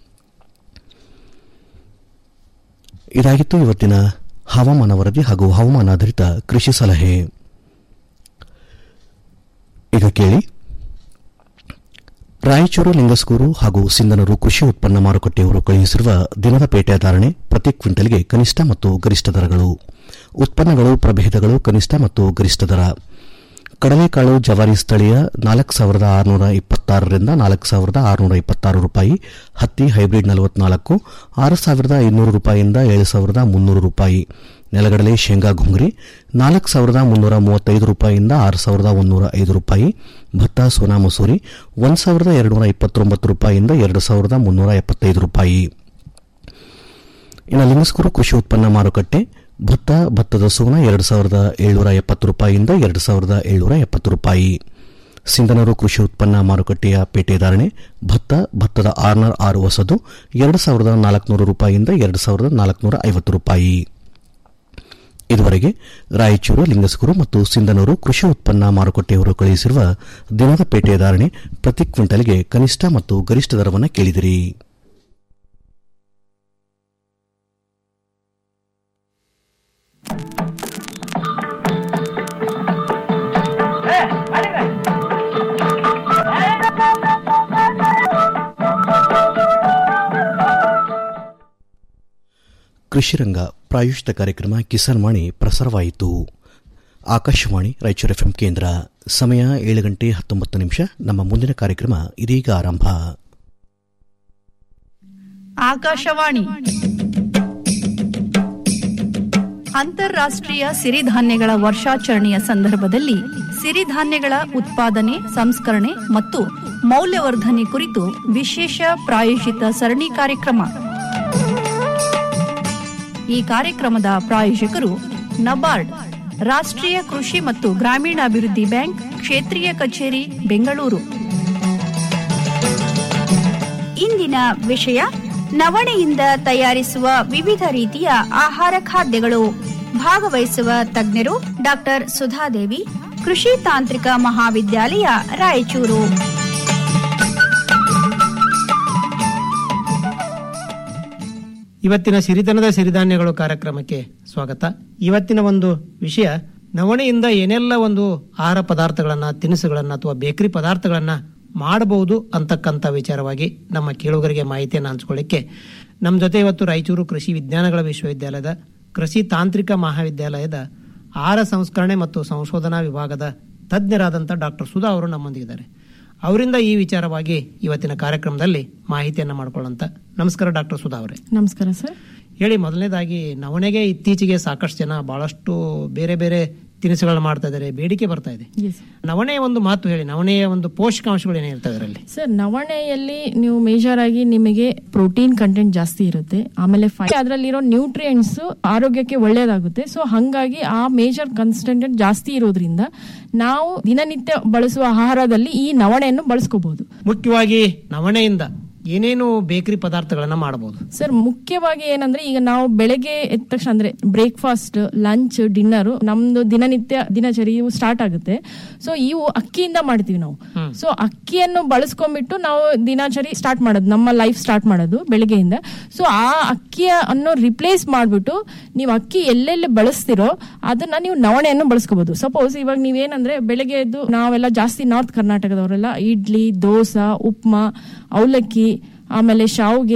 ಇದಾಗಿತ್ತು ಇವತ್ತಿನ ಹವಾಮಾನ ವರದಿ ಹಾಗೂ ಹವಾಮಾನಾಧಾರಿತ ಕೃಷಿ ಸಲಹೆ ಈಗ ಕೇಳಿ ರಾಯಚೂರು ಲಿಂಗಸ್ಕೂರು ಹಾಗೂ ಸಿಂಧನೂರು ಕೃಷಿ ಉತ್ಪನ್ನ ಮಾರುಕಟ್ಟೆಯವರು ಕಳುಹಿಸಿರುವ ದಿನದ ಪೇಟೆ ಧಾರಣೆ ಪ್ರತಿ ಕ್ವಿಂಟಲ್ಗೆ ಕನಿಷ್ಠ ಮತ್ತು ಗರಿಷ್ಠ ದರಗಳು ಉತ್ಪನ್ನಗಳು ಪ್ರಭೇದಗಳು ಕನಿಷ್ಠ ಮತ್ತು ಗರಿಷ್ಠ ದರ ಕಡಲೆಕಾಳು ಜವಾರಿ ಸ್ಥಳೀಯ ನಾಲ್ಕು ಸಾವಿರದ ಆರುನೂರ ಇಪ್ಪತ್ತಾರರಿಂದ ನಾಲ್ಕು ಸಾವಿರದ ಆರುನೂರ ಇಪ್ಪತ್ತಾರು ರೂಪಾಯಿ ಹತ್ತಿ ಹೈಬ್ರಿಡ್ ನಲವತ್ನಾಲ್ಕು ಆರು ಸಾವಿರದ ಇನ್ನೂರು ರೂಪಾಯಿಯಿಂದ ಏಳು ಸಾವಿರದ ಮುನ್ನೂರು ರೂಪಾಯಿ ನೆಲಗಡಲೆ ಶೇಂಗಾ ಘುಂಗ್ರಿ ನಾಲ್ಕು ಸಾವಿರದ ಮುನ್ನೂರ ಮೂವತ್ತೈದು ರೂಪಾಯಿಯಿಂದ ಆರು ಸಾವಿರದ ಒಂದೂರ ಐದು ರೂಪಾಯಿ ಭತ್ತ ಸೋನಾ ಮಸೂರಿ ಒಂದು ಸಾವಿರದ ಎರಡುನೂರ ಇಪ್ಪತ್ತೊಂಬತ್ತು ರೂಪಾಯಿಯಿಂದ ಎರಡು ಸಾವಿರದ ಮುನ್ನೂರ ಎಪ್ಪತ್ತೈದು ರೂಪಾಯಿ ಇನ್ನು ಲಿಂಗಸ್ಕೂರು ಕೃಷಿ ಉತ್ಪನ್ನ ಮಾರುಕಟ್ಟೆ ಭತ್ತ ಭತ್ತದ ಸೋನ ಎರಡು ಸಾವಿರದ ಏಳ್ನೂರ ಎಪ್ಪತ್ತು ರೂಪಾಯಿಯಿಂದ ಎರಡು ಸಾವಿರದ ಏಳ್ನೂರ ಎಪ್ಪತ್ತು ರೂಪಾಯಿ ಸಿಂಧನೂರು ಕೃಷಿ ಉತ್ಪನ್ನ ಮಾರುಕಟ್ಟೆಯ ಪೇಟೆ ಧಾರಣೆ ಭತ್ತ ಭತ್ತದ ಆರ್ನರ್ ಆರು ಹೊಸದು ಎರಡು ಸಾವಿರದ ನಾಲ್ಕುನೂರು ರೂಪಾಯಿಯಿಂದ ಎರಡು ಸಾವಿರದ ನಾಲ್ಕುನೂರ ಐವತ್ತು ರೂಪಾಯಿ ಇದುವರೆಗೆ ರಾಯಚೂರು ಲಿಂಗಸ್ಕೂರು ಮತ್ತು ಸಿಂಧನೂರು ಕೃಷಿ ಉತ್ಪನ್ನ ಮಾರುಕಟ್ಟೆಯವರು ಕಳುಹಿಸಿರುವ ದಿನದ ಪೇಟೆ ಧಾರಣೆ ಪ್ರತಿ ಕ್ವಿಂಟಲ್ಗೆ ಕನಿಷ್ಠ ಮತ್ತು ಗರಿಷ್ಠ ದರವನ್ನು ಕೇಳಿದಿರಿ ಕೃಷಿರಂಗ ಪ್ರಾಯುಷ್ತ ಕಾರ್ಯಕ್ರಮ ಕಿಸಾನ್ ವಾಣಿ ಪ್ರಸಾರವಾಯಿತು ಆಕಾಶವಾಣಿ ರಾಯಚೂರು ಎಫ್ಎಂ ಕೇಂದ್ರ ಸಮಯ ಏಳು ಗಂಟೆ ಹತ್ತೊಂಬತ್ತು ನಿಮಿಷ ನಮ್ಮ ಮುಂದಿನ ಕಾರ್ಯಕ್ರಮ ಇದೀಗ ಆರಂಭ ಆಕಾಶವಾಣಿ ಅಂತಾರಾಷ್ಟ್ರೀಯ ಸಿರಿಧಾನ್ಯಗಳ ವರ್ಷಾಚರಣೆಯ ಸಂದರ್ಭದಲ್ಲಿ ಸಿರಿಧಾನ್ಯಗಳ ಉತ್ಪಾದನೆ ಸಂಸ್ಕರಣೆ ಮತ್ತು ಮೌಲ್ಯವರ್ಧನೆ ಕುರಿತು ವಿಶೇಷ ಪ್ರಾಯೋಜಿತ ಸರಣಿ ಕಾರ್ಯಕ್ರಮ ಈ ಕಾರ್ಯಕ್ರಮದ ಪ್ರಾಯೋಜಕರು ನಬಾರ್ಡ್ ರಾಷ್ಟ್ರೀಯ ಕೃಷಿ ಮತ್ತು ಗ್ರಾಮೀಣಾಭಿವೃದ್ಧಿ ಬ್ಯಾಂಕ್ ಕ್ಷೇತ್ರೀಯ ಕಚೇರಿ ಬೆಂಗಳೂರು ಇಂದಿನ ವಿಷಯ ನವಣೆಯಿಂದ ತಯಾರಿಸುವ ವಿವಿಧ ರೀತಿಯ ಆಹಾರ ಖಾದ್ಯಗಳು ಭಾಗವಹಿಸುವ ತಜ್ಞರು ಡಾಕ್ಟರ್ ಸುಧಾದೇವಿ ಕೃಷಿ ತಾಂತ್ರಿಕ ಮಹಾವಿದ್ಯಾಲಯ ರಾಯಚೂರು ಇವತ್ತಿನ ಸಿರಿತನದ ಸಿರಿಧಾನ್ಯಗಳು ಕಾರ್ಯಕ್ರಮಕ್ಕೆ ಸ್ವಾಗತ ಇವತ್ತಿನ ಒಂದು ವಿಷಯ ನವಣೆಯಿಂದ ಏನೆಲ್ಲ ಒಂದು ಆಹಾರ ಪದಾರ್ಥಗಳನ್ನ ತಿನಿಸುಗಳನ್ನ ಅಥವಾ ಬೇಕರಿ ಪದಾರ್ಥಗಳನ್ನ ಮಾಡಬಹುದು ಅಂತಕ್ಕಂಥ ವಿಚಾರವಾಗಿ ನಮ್ಮ ಕೇಳುಗರಿಗೆ ಮಾಹಿತಿಯನ್ನು ಹಂಚ್ಕೊಳ್ಳಿಕ್ಕೆ ನಮ್ಮ ಜೊತೆ ಇವತ್ತು ರಾಯಚೂರು ಕೃಷಿ ವಿಜ್ಞಾನಗಳ ವಿಶ್ವವಿದ್ಯಾಲಯದ ಕೃಷಿ ತಾಂತ್ರಿಕ ಮಹಾವಿದ್ಯಾಲಯದ ಆಹಾರ ಸಂಸ್ಕರಣೆ ಮತ್ತು ಸಂಶೋಧನಾ ವಿಭಾಗದ ತಜ್ಞರಾದಂಥ ಡಾಕ್ಟರ್ ಸುಧಾ ಅವರು ನಮ್ಮೊಂದಿಗಿದ್ದಾರೆ ಅವರಿಂದ ಈ ವಿಚಾರವಾಗಿ ಇವತ್ತಿನ ಕಾರ್ಯಕ್ರಮದಲ್ಲಿ ಮಾಹಿತಿಯನ್ನು ಮಾಡ್ಕೊಳ್ಳೋಂತ ನಮಸ್ಕಾರ ಡಾಕ್ಟರ್ ಸುಧಾ ಅವರೇ ನಮಸ್ಕಾರ ಸರ್ ಹೇಳಿ ಮೊದಲನೇದಾಗಿ ನವಣೆಗೆ ಇತ್ತೀಚೆಗೆ ಸಾಕಷ್ಟು ಜನ ಬಹಳಷ್ಟು ಬೇರೆ ಬೇರೆ ತಿನಿಸುಗಳನ್ನ ಮಾಡ್ತಾ ಇದ್ದಾರೆ ಬೇಡಿಕೆ ಬರ್ತಾ ಇದೆ ನವಣೆಯ ಒಂದು ಮಾತು ಹೇಳಿ ನವಣೆಯ ಒಂದು ಪೋಷಕಾಂಶಗಳು ಏನೇ ಇರ್ತವೆ ಅದರಲ್ಲಿ ಸರ್ ನವಣೆಯಲ್ಲಿ ನೀವು ಮೇಜರ್ ಆಗಿ ನಿಮಗೆ ಪ್ರೋಟೀನ್ ಕಂಟೆಂಟ್ ಜಾಸ್ತಿ ಇರುತ್ತೆ ಆಮೇಲೆ ಅದರಲ್ಲಿರೋ ನ್ಯೂಟ್ರಿಯೆಂಟ್ಸ್ ಆರೋಗ್ಯಕ್ಕೆ ಒಳ್ಳೇದಾಗುತ್ತೆ ಸೊ ಹಂಗಾಗಿ ಆ ಮೇಜರ್ ಕನ್ಸ್ಟೆಂಟ್ ಜಾಸ್ತಿ ಇರೋದ್ರಿಂದ ನಾವು ದಿನನಿತ್ಯ ಬಳಸುವ ಆಹಾರದಲ್ಲಿ ಈ ನವಣೆಯನ್ನು ಬಳಸ್ಕೋಬಹುದು ಮುಖ್ಯವಾಗಿ ನವಣೆಯಿಂದ ಏನೇನು ಬೇಕರಿ ಪದಾರ್ಥಗಳನ್ನ ಮಾಡಬಹುದು ಸರ್ ಮುಖ್ಯವಾಗಿ ಏನಂದ್ರೆ ಈಗ ನಾವು ಬೆಳಗ್ಗೆ ಎದ್ದ ತಕ್ಷಣ ಅಂದ್ರೆ ಬ್ರೇಕ್ಫಾಸ್ಟ್ ಲಂಚ್ ಡಿನ್ನರ್ ನಮ್ದು ದಿನನಿತ್ಯ ದಿನಚರಿಯು ಸ್ಟಾರ್ಟ್ ಆಗುತ್ತೆ ಸೊ ಇವು ಅಕ್ಕಿಯಿಂದ ಮಾಡ್ತೀವಿ ನಾವು ಸೊ ಅಕ್ಕಿಯನ್ನು ಬಳಸ್ಕೊಂಡ್ಬಿಟ್ಟು ನಾವು ದಿನಚರಿ ಸ್ಟಾರ್ಟ್ ಮಾಡೋದು ನಮ್ಮ ಲೈಫ್ ಸ್ಟಾರ್ಟ್ ಮಾಡೋದು ಬೆಳಗ್ಗೆಯಿಂದ ಸೊ ಆ ಅಕ್ಕಿಯ ಅನ್ನು ರಿಪ್ಲೇಸ್ ಮಾಡ್ಬಿಟ್ಟು ನೀವು ಅಕ್ಕಿ ಎಲ್ಲೆಲ್ಲಿ ಬಳಸ್ತಿರೋ ಅದನ್ನ ನೀವು ನವಣೆಯನ್ನು ಬಳಸ್ಕೋಬಹುದು ಸಪೋಸ್ ಇವಾಗ ನೀವೇನಂದ್ರೆ ಬೆಳಗ್ಗೆ ಎದ್ದು ನಾವೆಲ್ಲ ಜಾಸ್ತಿ ನಾರ್ತ್ ಕರ್ನಾಟಕದವರೆಲ್ಲ ಇಡ್ಲಿ ದೋಸಾ ಉಪ್ಮಾ ಅವಲಕ್ಕಿ ಆಮೇಲೆ ಶಾವ್ಗೆ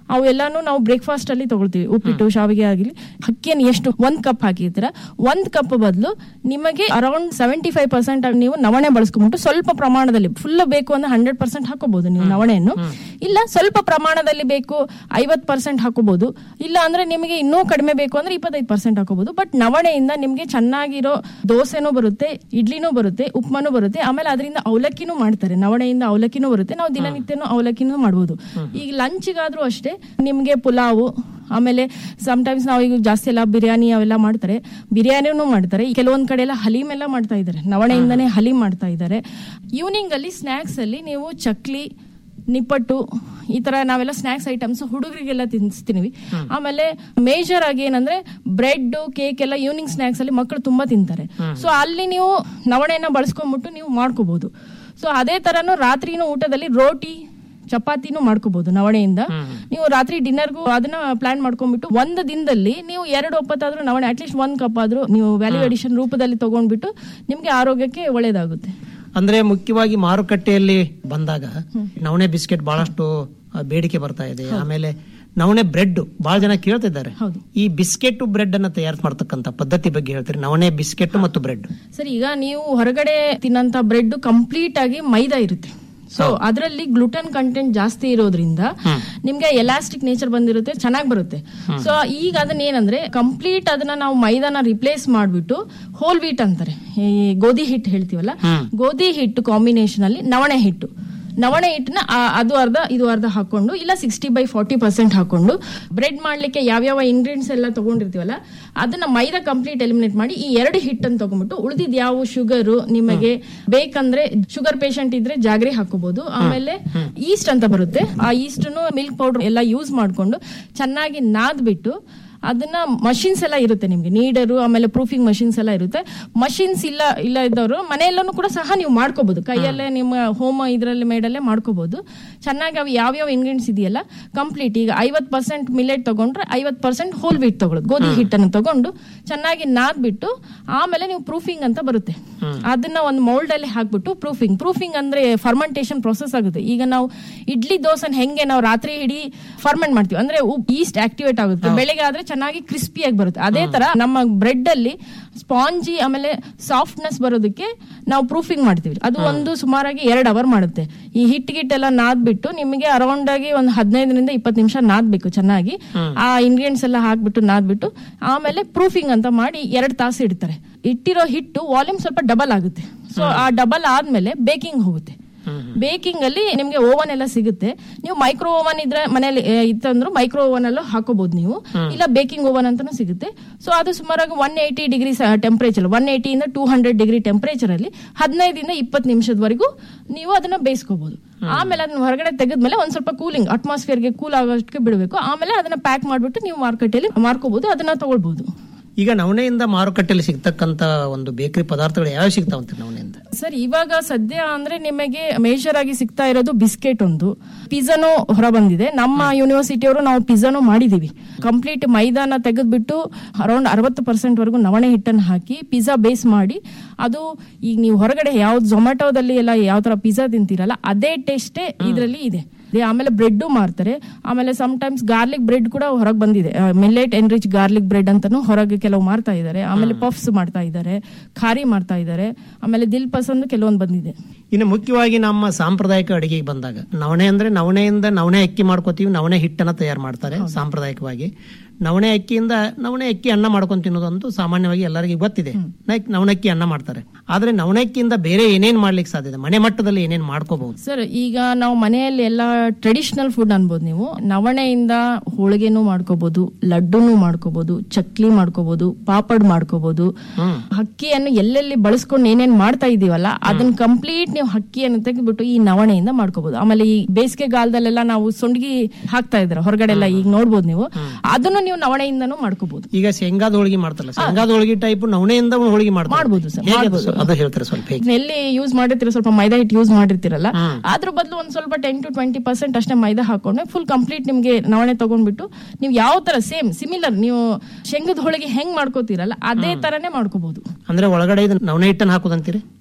ಅವೆಲ್ಲಾನು ನಾವು ಬ್ರೇಕ್ಫಾಸ್ಟ್ ಅಲ್ಲಿ ತಗೊಳ್ತೀವಿ ಉಪ್ಪಿಟ್ಟು ಶಾವಿಗೆ ಆಗಲಿ ಅಕ್ಕಿಯನ್ನು ಎಷ್ಟು ಒಂದ್ ಕಪ್ ಹಾಕಿರ್ತೀರ ಒಂದ್ ಕಪ್ ಬದಲು ನಿಮಗೆ ಅರೌಂಡ್ ಸೆವೆಂಟಿ ಫೈವ್ ಪರ್ಸೆಂಟ್ ನೀವು ನವಣೆ ಬಳಸ್ಕೊಂಡ್ಬಿಟ್ಟು ಸ್ವಲ್ಪ ಪ್ರಮಾಣದಲ್ಲಿ ಫುಲ್ ಬೇಕು ಅಂದ್ರೆ ಹಂಡ್ರೆಡ್ ಪರ್ಸೆಂಟ್ ಹಾಕೋಬಹುದು ನೀವು ನವಣೆಯನ್ನು ಇಲ್ಲ ಸ್ವಲ್ಪ ಪ್ರಮಾಣದಲ್ಲಿ ಬೇಕು ಐವತ್ ಪರ್ಸೆಂಟ್ ಹಾಕೋಬಹುದು ಇಲ್ಲ ಅಂದ್ರೆ ನಿಮಗೆ ಇನ್ನೂ ಕಡಿಮೆ ಬೇಕು ಅಂದ್ರೆ ಇಪ್ಪತ್ತೈದು ಪರ್ಸೆಂಟ್ ಹಾಕೋಬಹುದು ಬಟ್ ನವಣೆಯಿಂದ ನಿಮಗೆ ಚೆನ್ನಾಗಿರೋ ದೋಸೆನೂ ಬರುತ್ತೆ ಇಡ್ಲಿನೂ ಬರುತ್ತೆ ಉಪ್ಮಾನು ಬರುತ್ತೆ ಆಮೇಲೆ ಅದರಿಂದ ಅವಲಕ್ಕಿನೂ ಮಾಡ್ತಾರೆ ನವಣೆಯಿಂದ ಅವಲಕ್ಕಿನೂ ಬರುತ್ತೆ ನಾವು ದಿನನಿತ್ಯನೂ ಅವಲಕ್ಕಿನೂ ಮಾಡ್ಬೋದು ಈಗ ಲಂಚ್ಗಾದ್ರೂ ಅಷ್ಟೇ ನಿಮ್ಗೆ ಪುಲಾವು ಆಮೇಲೆ ಟೈಮ್ಸ್ ನಾವು ಈಗ ಜಾಸ್ತಿ ಎಲ್ಲ ಬಿರಿಯಾನಿ ಅವೆಲ್ಲ ಮಾಡ್ತಾರೆ ಬಿರಿಯಾನಿನೂ ಮಾಡ್ತಾರೆ ಕೆಲವೊಂದ್ ಕಡೆ ಎಲ್ಲ ಹಲೀಮ್ ಎಲ್ಲ ಮಾಡ್ತಾ ಇದ್ದಾರೆ ನವಣೆಯಿಂದನೇ ಹಲೀಮ್ ಮಾಡ್ತಾ ಇದ್ದಾರೆ ಈವ್ನಿಂಗ್ ಅಲ್ಲಿ ಸ್ನಾಕ್ಸ್ ಅಲ್ಲಿ ನೀವು ಚಕ್ಲಿ ನಿಪ್ಪಟ್ಟು ಈ ತರ ನಾವೆಲ್ಲ ಸ್ನಾಕ್ಸ್ ಐಟಮ್ಸ್ ಹುಡುಗರಿಗೆಲ್ಲ ತಿನ್ನಿಸ್ತೀವಿ ಆಮೇಲೆ ಮೇಜರ್ ಆಗಿ ಏನಂದ್ರೆ ಬ್ರೆಡ್ ಕೇಕ್ ಎಲ್ಲ ಈವ್ನಿಂಗ್ ಸ್ನಾಕ್ಸ್ ಅಲ್ಲಿ ಮಕ್ಕಳು ತುಂಬಾ ತಿಂತಾರೆ ಸೊ ಅಲ್ಲಿ ನೀವು ನವಣೆನ ಬಳಸ್ಕೊಂಡ್ಬಿಟ್ಟು ನೀವು ಮಾಡ್ಕೋಬಹುದು ಸೊ ಅದೇ ತರನು ರಾತ್ರಿನೂ ಊಟದಲ್ಲಿ ರೋಟಿ ಚಪಾತಿನೂ ಮಾಡ್ಕೋಬಹುದು ನವಣೆಯಿಂದ ನೀವು ರಾತ್ರಿ ಡಿನ್ನರ್ಗೂ ಅದನ್ನ ಪ್ಲಾನ್ ಮಾಡ್ಕೊಂಡ್ಬಿಟ್ಟು ಒಂದು ದಿನದಲ್ಲಿ ನೀವು ಎರಡು ಒಪ್ಪತ್ತಾದ್ರೂ ನವಣೆ ಅಟ್ಲೀಸ್ಟ್ ಒಂದ್ ಕಪ್ ಆದ್ರೂ ನೀವು ವ್ಯಾಲ್ಯೂ ಅಡಿಷನ್ ರೂಪದಲ್ಲಿ ತಗೊಂಡ್ಬಿಟ್ಟು ನಿಮ್ಗೆ ಆರೋಗ್ಯಕ್ಕೆ ಒಳ್ಳೇದಾಗುತ್ತೆ ಅಂದ್ರೆ ಮುಖ್ಯವಾಗಿ ಮಾರುಕಟ್ಟೆಯಲ್ಲಿ ಬಂದಾಗ ನವಣೆ ಬಿಸ್ಕೆಟ್ ಬಹಳಷ್ಟು ಆ, ಬೇಡಿಕೆ ಬರ್ತಾ ಇದೆ ಆಮೇಲೆ ನವಣೆ ಬ್ರೆಡ್ ಬಹಳ ಜನ ಕೇಳ್ತಿದ್ದಾರೆ ಈ ಬಿಸ್ಕೆಟ್ ಬ್ರೆಡ್ ಅನ್ನ ತಯಾರು ಮಾಡ್ತಕ್ಕಂತ ಪದ್ಧತಿ ಬಗ್ಗೆ ಹೇಳ್ತೀರಿ ನವಣೆ ಬಿಸ್ಕೆಟ್ ಮತ್ತು ಬ್ರೆಡ್ ಸರಿ ಈಗ ನೀವು ಹೊರಗಡೆ ತಿನ್ನಂತ ಬ್ರೆಡ್ ಕಂಪ್ಲೀಟ್ ಆಗಿ ಮೈದಾ ಇರುತ್ತೆ ಸೊ ಅದರಲ್ಲಿ ಗ್ಲುಟನ್ ಕಂಟೆಂಟ್ ಜಾಸ್ತಿ ಇರೋದ್ರಿಂದ ನಿಮ್ಗೆ ಎಲಾಸ್ಟಿಕ್ ನೇಚರ್ ಬಂದಿರುತ್ತೆ ಚೆನ್ನಾಗಿ ಬರುತ್ತೆ ಸೊ ಈಗ ಅದನ್ನ ಏನಂದ್ರೆ ಕಂಪ್ಲೀಟ್ ಅದನ್ನ ನಾವು ಮೈದಾನ ರಿಪ್ಲೇಸ್ ಮಾಡ್ಬಿಟ್ಟು ಹೋಲ್ ವೀಟ್ ಅಂತಾರೆ ಈ ಗೋಧಿ ಹಿಟ್ಟು ಹೇಳ್ತೀವಲ್ಲ ಗೋಧಿ ಹಿಟ್ಟು ಕಾಂಬಿನೇಷನ್ ಅಲ್ಲಿ ನವಣೆ ಹಿಟ್ಟು ನವಣೆ ಹಿಟ್ಟನ್ನ ಆ- ಅದು ಅರ್ಧ ಇದು ಅರ್ಧ ಹಾಕೊಂಡು ಇಲ್ಲ ಸಿಕ್ಸ್ಟಿ ಬೈ ಫಾರ್ಟಿ ಪರ್ಸೆಂಟ್ ಹಾಕೊಂಡು ಬ್ರೆಡ್ ಮಾಡ್ಲಿಕ್ಕೆ ಯಾವ್ಯಾವ ಇಂಗ್ರೀಡಿಯೆಂಟ್ಸ್ ಎಲ್ಲ ತಗೊಂಡಿರ್ತೀವಲ್ಲ ಅದನ್ನ ಮೈದಾ ಕಂಪ್ಲೀಟ್ ಎಲಿಮಿನೇಟ್ ಮಾಡಿ ಈ ಎರಡು ಹಿಟ್ಟನ್ನು ತಗೊಂಡ್ಬಿಟ್ಟು ಉಳಿದಿದ್ ಯಾವ ಶುಗರ್ ನಿಮಗೆ ಬೇಕಂದ್ರೆ ಶುಗರ್ ಪೇಷಂಟ್ ಇದ್ರೆ ಜಾಗ್ರಿ ಹಾಕೋಬಹುದು ಆಮೇಲೆ ಈಸ್ಟ್ ಅಂತ ಬರುತ್ತೆ ಆ ಈಸ್ಟ್ ಮಿಲ್ಕ್ ಪೌಡರ್ ಎಲ್ಲ ಯೂಸ್ ಮಾಡ್ಕೊಂಡು ಚೆನ್ನಾಗಿ ನಾದ್ಬಿಟ್ಟು ಅದನ್ನ ಮಷಿನ್ಸ್ ಎಲ್ಲ ಇರುತ್ತೆ ನಿಮ್ಗೆ ನೀಡರು ಆಮೇಲೆ ಪ್ರೂಫಿಂಗ್ ಮಷಿನ್ಸ್ ಎಲ್ಲ ಇರುತ್ತೆ ಮಷಿನ್ಸ್ ಇಲ್ಲ ಇಲ್ಲ ಇದ್ದವರು ಮನೆಯಲ್ಲೂ ಕೂಡ ಸಹ ನೀವು ಮಾಡ್ಕೋಬಹುದು ಕೈಯಲ್ಲೇ ನಿಮ್ಮ ಹೋಮ ಇದರಲ್ಲಿ ಮೇಡಲ್ಲೇ ಮಾಡ್ಕೋಬಹುದು ಚೆನ್ನಾಗಿ ಅವು ಯಾವ್ಯಾವ ಇಂಗ್ರೀಡಿಯೆಂಟ್ಸ್ ಇದೆಯಲ್ಲ ಕಂಪ್ಲೀಟ್ ಈಗ ಐವತ್ ಪರ್ಸೆಂಟ್ ಮಿಲೆಟ್ ತಗೊಂಡ್ರೆ ಐವತ್ ಪರ್ಸೆಂಟ್ ಹೋಲ್ ವೀಟ್ ತಗೊಳ್ಳೋದು ಗೋಧಿ ಹಿಟ್ಟನ್ನು ತಗೊಂಡು ಚೆನ್ನಾಗಿ ನಾದ್ಬಿಟ್ಟು ಆಮೇಲೆ ನೀವು ಪ್ರೂಫಿಂಗ್ ಅಂತ ಬರುತ್ತೆ ಅದನ್ನ ಒಂದು ಮೌಲ್ಡ್ ಅಲ್ಲಿ ಹಾಕ್ಬಿಟ್ಟು ಪ್ರೂಫಿಂಗ್ ಪ್ರೂಫಿಂಗ್ ಅಂದ್ರೆ ಫರ್ಮೆಂಟೇಶನ್ ಪ್ರೊಸೆಸ್ ಆಗುತ್ತೆ ಈಗ ನಾವು ಇಡ್ಲಿ ದೋಸೆನ ಹೆಂಗೆ ನಾವು ರಾತ್ರಿ ಇಡೀ ಫರ್ಮೆಂಟ್ ಮಾಡ್ತೀವಿ ಅಂದ್ರೆ ಈಸ್ಟ್ ಆಕ್ಟಿವೇಟ್ ಆಗುತ್ತೆ ಬೆಳಿಗ್ಗೆ ಆದ್ರೆ ಚೆನ್ನಾಗಿ ಕ್ರಿಸ್ಪಿಯಾಗಿ ಬರುತ್ತೆ ಅದೇ ತರ ನಮ್ಮ ಬ್ರೆಡ್ ಅಲ್ಲಿ ಸ್ಪಾಂಜಿ ಆಮೇಲೆ ಸಾಫ್ಟ್ನೆಸ್ ಬರೋದಕ್ಕೆ ನಾವು ಪ್ರೂಫಿಂಗ್ ಮಾಡ್ತೀವಿ ಅದು ಒಂದು ಸುಮಾರಾಗಿ ಎರಡ್ ಅವರ್ ಮಾಡುತ್ತೆ ಈ ಹಿಟ್ ಗಿಟ್ಟೆಲ್ಲ ನಾದ್ಬಿಟ್ಟು ನಿಮಗೆ ಅರೌಂಡ್ ಆಗಿ ಒಂದು ಹದಿನೈದರಿಂದ ಇಪ್ಪತ್ತು ನಿಮಿಷ ನಾದ್ಬೇಕು ಚೆನ್ನಾಗಿ ಆ ಇಂಗ್ರೀಡಿಯೆಂಟ್ಸ್ ಎಲ್ಲ ಹಾಕ್ಬಿಟ್ಟು ನಾದ್ಬಿಟ್ಟು ಆಮೇಲೆ ಪ್ರೂಫಿಂಗ್ ಅಂತ ಮಾಡಿ ಎರಡ್ ತಾಸು ಇಡ್ತಾರೆ ಇಟ್ಟಿರೋ ಹಿಟ್ಟು ವಾಲ್ಯೂಮ್ ಸ್ವಲ್ಪ ಡಬಲ್ ಆಗುತ್ತೆ ಸೊ ಆ ಡಬಲ್ ಆದ್ಮೇಲೆ ಬೇಕಿಂಗ್ ಹೋಗುತ್ತೆ ಬೇಕಿಂಗ್ ಅಲ್ಲಿ ನಿಮ್ಗೆ ಓವನ್ ಎಲ್ಲ ಸಿಗುತ್ತೆ ನೀವು ಮೈಕ್ರೋ ಓವನ್ ಇದ್ರೆ ಮನೇಲಿ ಆ, ಇತ್ತಂದ್ರು ಮೈಕ್ರೋ ಓವನ್ ಅಲ್ಲೂ ಹಾಕೋಬಹುದು ನೀವು ಇಲ್ಲ ಬೇಕಿಂಗ್ ಓವನ್ ಅಂತಾನು ಸಿಗುತ್ತೆ ಸೊ ಅದು ಸುಮಾರಾಗಿ one eighty degree temperature one ಏಯ್ಟಿಯಿಂದ ಟೂ ಹಂಡ್ರೆಡ್ ಡಿಗ್ರಿ ಟೆಂಪರೇಚರ್ ಅಲ್ಲಿ ಹದಿನೈದಿಂದ ಇಪ್ಪತ್ತು ನಿಮಿಷದವರೆಗೂ ನೀವು ಅದನ್ನ ಬೇಯಿಸ್ಕೋಬಹುದು ಆಮೇಲೆ ಅದನ್ನ ಹೊರಗಡೆ ತೆಗೆದ್ಮೇಲೆ ಒಂದ್ ಸ್ವಲ್ಪ ಕೂಲಿಂಗ್ ಅಟ್ಮಾಸ್ಫಿಯರ್ಗೆ ಕೂಲ್ ಆಗೋಷ್ಟಕ್ಕೆ ಬಿಡಬೇಕು ಆಮೇಲೆ ಅದನ್ನ ಪ್ಯಾಕ್ ಮಾಡ್ಬಿಟ್ಟು ನೀವು ಮಾರ್ಕೆಟಲ್ಲಿ ಮಾರ್ಕೋಬಹುದು ಅದನ್ನ ತಗೊಳ್ಬಹುದು ಈಗ ನವಣೆಯಿಂದ ಮಾರುಕಟ್ಟೆಯಲ್ಲಿ ಸಿಗ್ತಕ್ಕಂತ ಒಂದು ಬೇಕರಿ ಪದಾರ್ಥಗಳು ಯಾವ ಸಿಗ್ತಾವಂತೆ ನವಣೆಯಿಂದ ಸರ್ ಇವಾಗ ಸದ್ಯ ಅಂದ್ರೆ ನಿಮಗೆ ಮೇಜರ್ ಆಗಿ ಸಿಗ್ತಾ ಇರೋದು ಬಿಸ್ಕೆಟ್ ಒಂದು ಪಿಜ್ಜಾನು ಹೊರ ಬಂದಿದೆ ನಮ್ಮ ಯೂನಿವರ್ಸಿಟಿಯವರು ನಾವು ಪಿಜ್ಜಾನು ಮಾಡಿದೀವಿ ಕಂಪ್ಲೀಟ್ ಮೈದಾನ ತೆಗೆದ್ಬಿಟ್ಟು ಅರೌಂಡ್ ಅರವತ್ತು ಪರ್ಸೆಂಟ್ ವರೆಗೂ ನವಣೆ ಹಿಟ್ಟನ್ನು ಹಾಕಿ ಪಿಜ್ಜಾ ಬೇಸ್ ಮಾಡಿ ಅದು ಈಗ ನೀವು ಹೊರಗಡೆ ಯಾವ್ದು ಝೊಮ್ಯಾಟೋದಲ್ಲಿ ಎಲ್ಲ ಯಾವ ತರ ಪಿಜ್ಜಾ ತಿಂತೀರಲ್ಲ ಅದೇ ಟೇಸ್ಟೇ ಇದರಲ್ಲಿ ಇದೆ ಇದೆ. ಆಮೇಲೆ ಬ್ರೆಡ್ ಮಾರ್ತಾರೆ ಆಮೇಲೆ ಸಮ್ ಟೈಮ್ಸ್ ಗಾರ್ಲಿಕ್ ಬ್ರೆಡ್ ಕೂಡ ಹೊರಗೆ ಬಂದಿದೆ ಮಿಲ್ಲೆಟ್ ಎನ್ರಿಚ್ ಗಾರ್ಲಿಕ್ ಬ್ರೆಡ್ ಅಂತಾನು ಹೊರಗೆ ಕೆಲವು ಮಾರ್ತಾ ಇದ್ದಾರೆ ಆಮೇಲೆ ಪಫ್ಸ್ ಮಾಡ್ತಾ ಇದ್ದಾರೆ ಖಾರಿ ಮಾಡ್ತಾ ಇದ್ದಾರೆ ಆಮೇಲೆ ದಿಲ್ ಪಸಂದ್ ಕೆಲವೊಂದು ಬಂದಿದೆ ಇನ್ನು ಮುಖ್ಯವಾಗಿ ನಮ್ಮ ಸಾಂಪ್ರದಾಯಿಕ ಅಡಿಗೆಗೆ ಬಂದಾಗ ನವಣೆ ಅಂದ್ರೆ ನವಣೆಯಿಂದ ನವಣೆ ಅಕ್ಕಿ ಮಾಡ್ಕೋತೀವಿ ನವಣೆ ಹಿಟ್ಟನ್ನ ತಯಾರು ಮಾಡ್ತಾರೆ ಸಾಂಪ್ರದಾಯಿಕವಾಗಿ ನವಣೆ ಅಕ್ಕಿಯಿಂದ ನವಣೆ ಅಕ್ಕಿ ಅನ್ನ ಮಾಡ್ಕೊಂಡು ತಿನ್ನೋದಂತೂ ಸಾಮಾನ್ಯವಾಗಿ ಎಲ್ಲರಿಗೂ ಗೊತ್ತಿದೆ ನೈ- ನವಣೆ ಅಕ್ಕಿ ಅನ್ನ ಮಾಡ್ತಾರೆ ಆದ್ರೆ ನವಣೆ ಅಕ್ಕಿಯಿಂದ ಬೇರೆ ಏನೇನ್ ಮಾಡ್ಲಿಕ್ಕೆ ಸಾಧ್ಯ ಇದೆ ಮನೆ ಮಟ್ಟದಲ್ಲಿ ಏನೇನ್ ಮಾಡ್ಕೋಬಹುದು ಸರ್ ಈಗ ನಾವು ಮನೆಯಲ್ಲಿ ಎಲ್ಲ ಟ್ರೆಡಿಷನಲ್ ಫುಡ್ ಅನ್ಬೋದು ನೀವು ನವಣೆಯಿಂದ ಹೋಳಿಗೆನೂ ಮಾಡ್ಕೋಬಹುದು ಲಡ್ಡುನು ಮಾಡ್ಕೋಬಹುದು ಚಕ್ಲಿ ಮಾಡ್ಕೋಬಹುದು ಪಾಪಡ್ ಮಾಡ್ಕೋಬಹುದು ಅಕ್ಕಿಯನ್ನು ಎಲ್ಲೆಲ್ಲಿ ಬಳಸ್ಕೊಂಡು ಏನೇನ್ ಮಾಡ್ತಾ ಇದೀವಲ್ಲ ಅದನ್ನ ಕಂಪ್ಲೀಟ್ ನೀವು ಅಕ್ಕಿಯನ್ನು ತೆಗೆದ್ಬಿಟ್ಟು ಈ ನವಣೆಯಿಂದ ಮಾಡ್ಕೋಬಹುದು ಆಮೇಲೆ ಈ ಬೇಸಿಗೆಗಾಲದಲ್ಲೆಲ್ಲ ನಾವು ಸೊಂಡಿಗೆ ಹಾಕ್ತಾ ಇದ್ದಾರೆ ಹೊರಗಡೆ ಎಲ್ಲ ಈಗ ನೋಡ್ಬೋದು ನೀವು ಅದನ್ನು ನೀವು ನವಣೆಯಿಂದನೂ ಮಾಡ್ಕೋಬಹುದು ಈಗ ಶೇಂಗಾದ ಹೋಳಿಗೆ ಮಾಡ್ತಾರಲ್ಲ ಶೇಂಗಾದ ಹೋಳಿಗೆ ಟೈಪ್ ನವಣೆಯಿಂದ ಒಂದು ಹೋಳಿಗೆ ಮಾಡ್ತಾರೆ ಮಾಡ್ಬೋದು ಸರ್, ಹೇಗೆ ಅದು? ಮಾಡ್ಬೋದು. ಅದು ಹೇಳ್ತಾರೆ ಸ್ವಲ್ಪ ಹೇಗೆ ಎಲ್ಲಿ ಯೂಸ್ ಮಾಡಿರ್ತೀರ ಸ್ವಲ್ಪ ಮೈದಾ ಹಿಟ್ಟು ಯೂಸ್ ಮಾಡಿರ್ತೀರಲ್ಲ ಅದ್ರ ಬದಲು ಒಂದ್ ಸ್ವಲ್ಪ ಟೆನ್ ಟು ಟ್ವೆಂಟಿ ಪರ್ಸೆಂಟ್ ಅಷ್ಟೇ ಮೈದಾ ಹಾಕೊಂಡ್ರೆ ಫುಲ್ ಕಂಪ್ಲೀಟ್ ನಿಮ್ಗೆ ನವಣೆ ತಗೊಂಡ್ಬಿಟ್ಟು ನೀವು ಯಾವ ತರ ಸೇಮ್ ಸಿಮಿಲರ್ ನೀವು ಶೇಂಗದ ಹೋಳಿಗೆ ಹೆಂಗ್ ಮಾಡ್ಕೋತೀರಲ್ಲ ಅದೇ ತರನೇ ಮಾಡ್ಕೋಬಹುದು ಅಂದ್ರೆ ಒಳಗಡೆ ಇದು ನವಣೆ ಹಿಟ್ಟನ್ನು ಹಾಕೋದಂತೀರಿ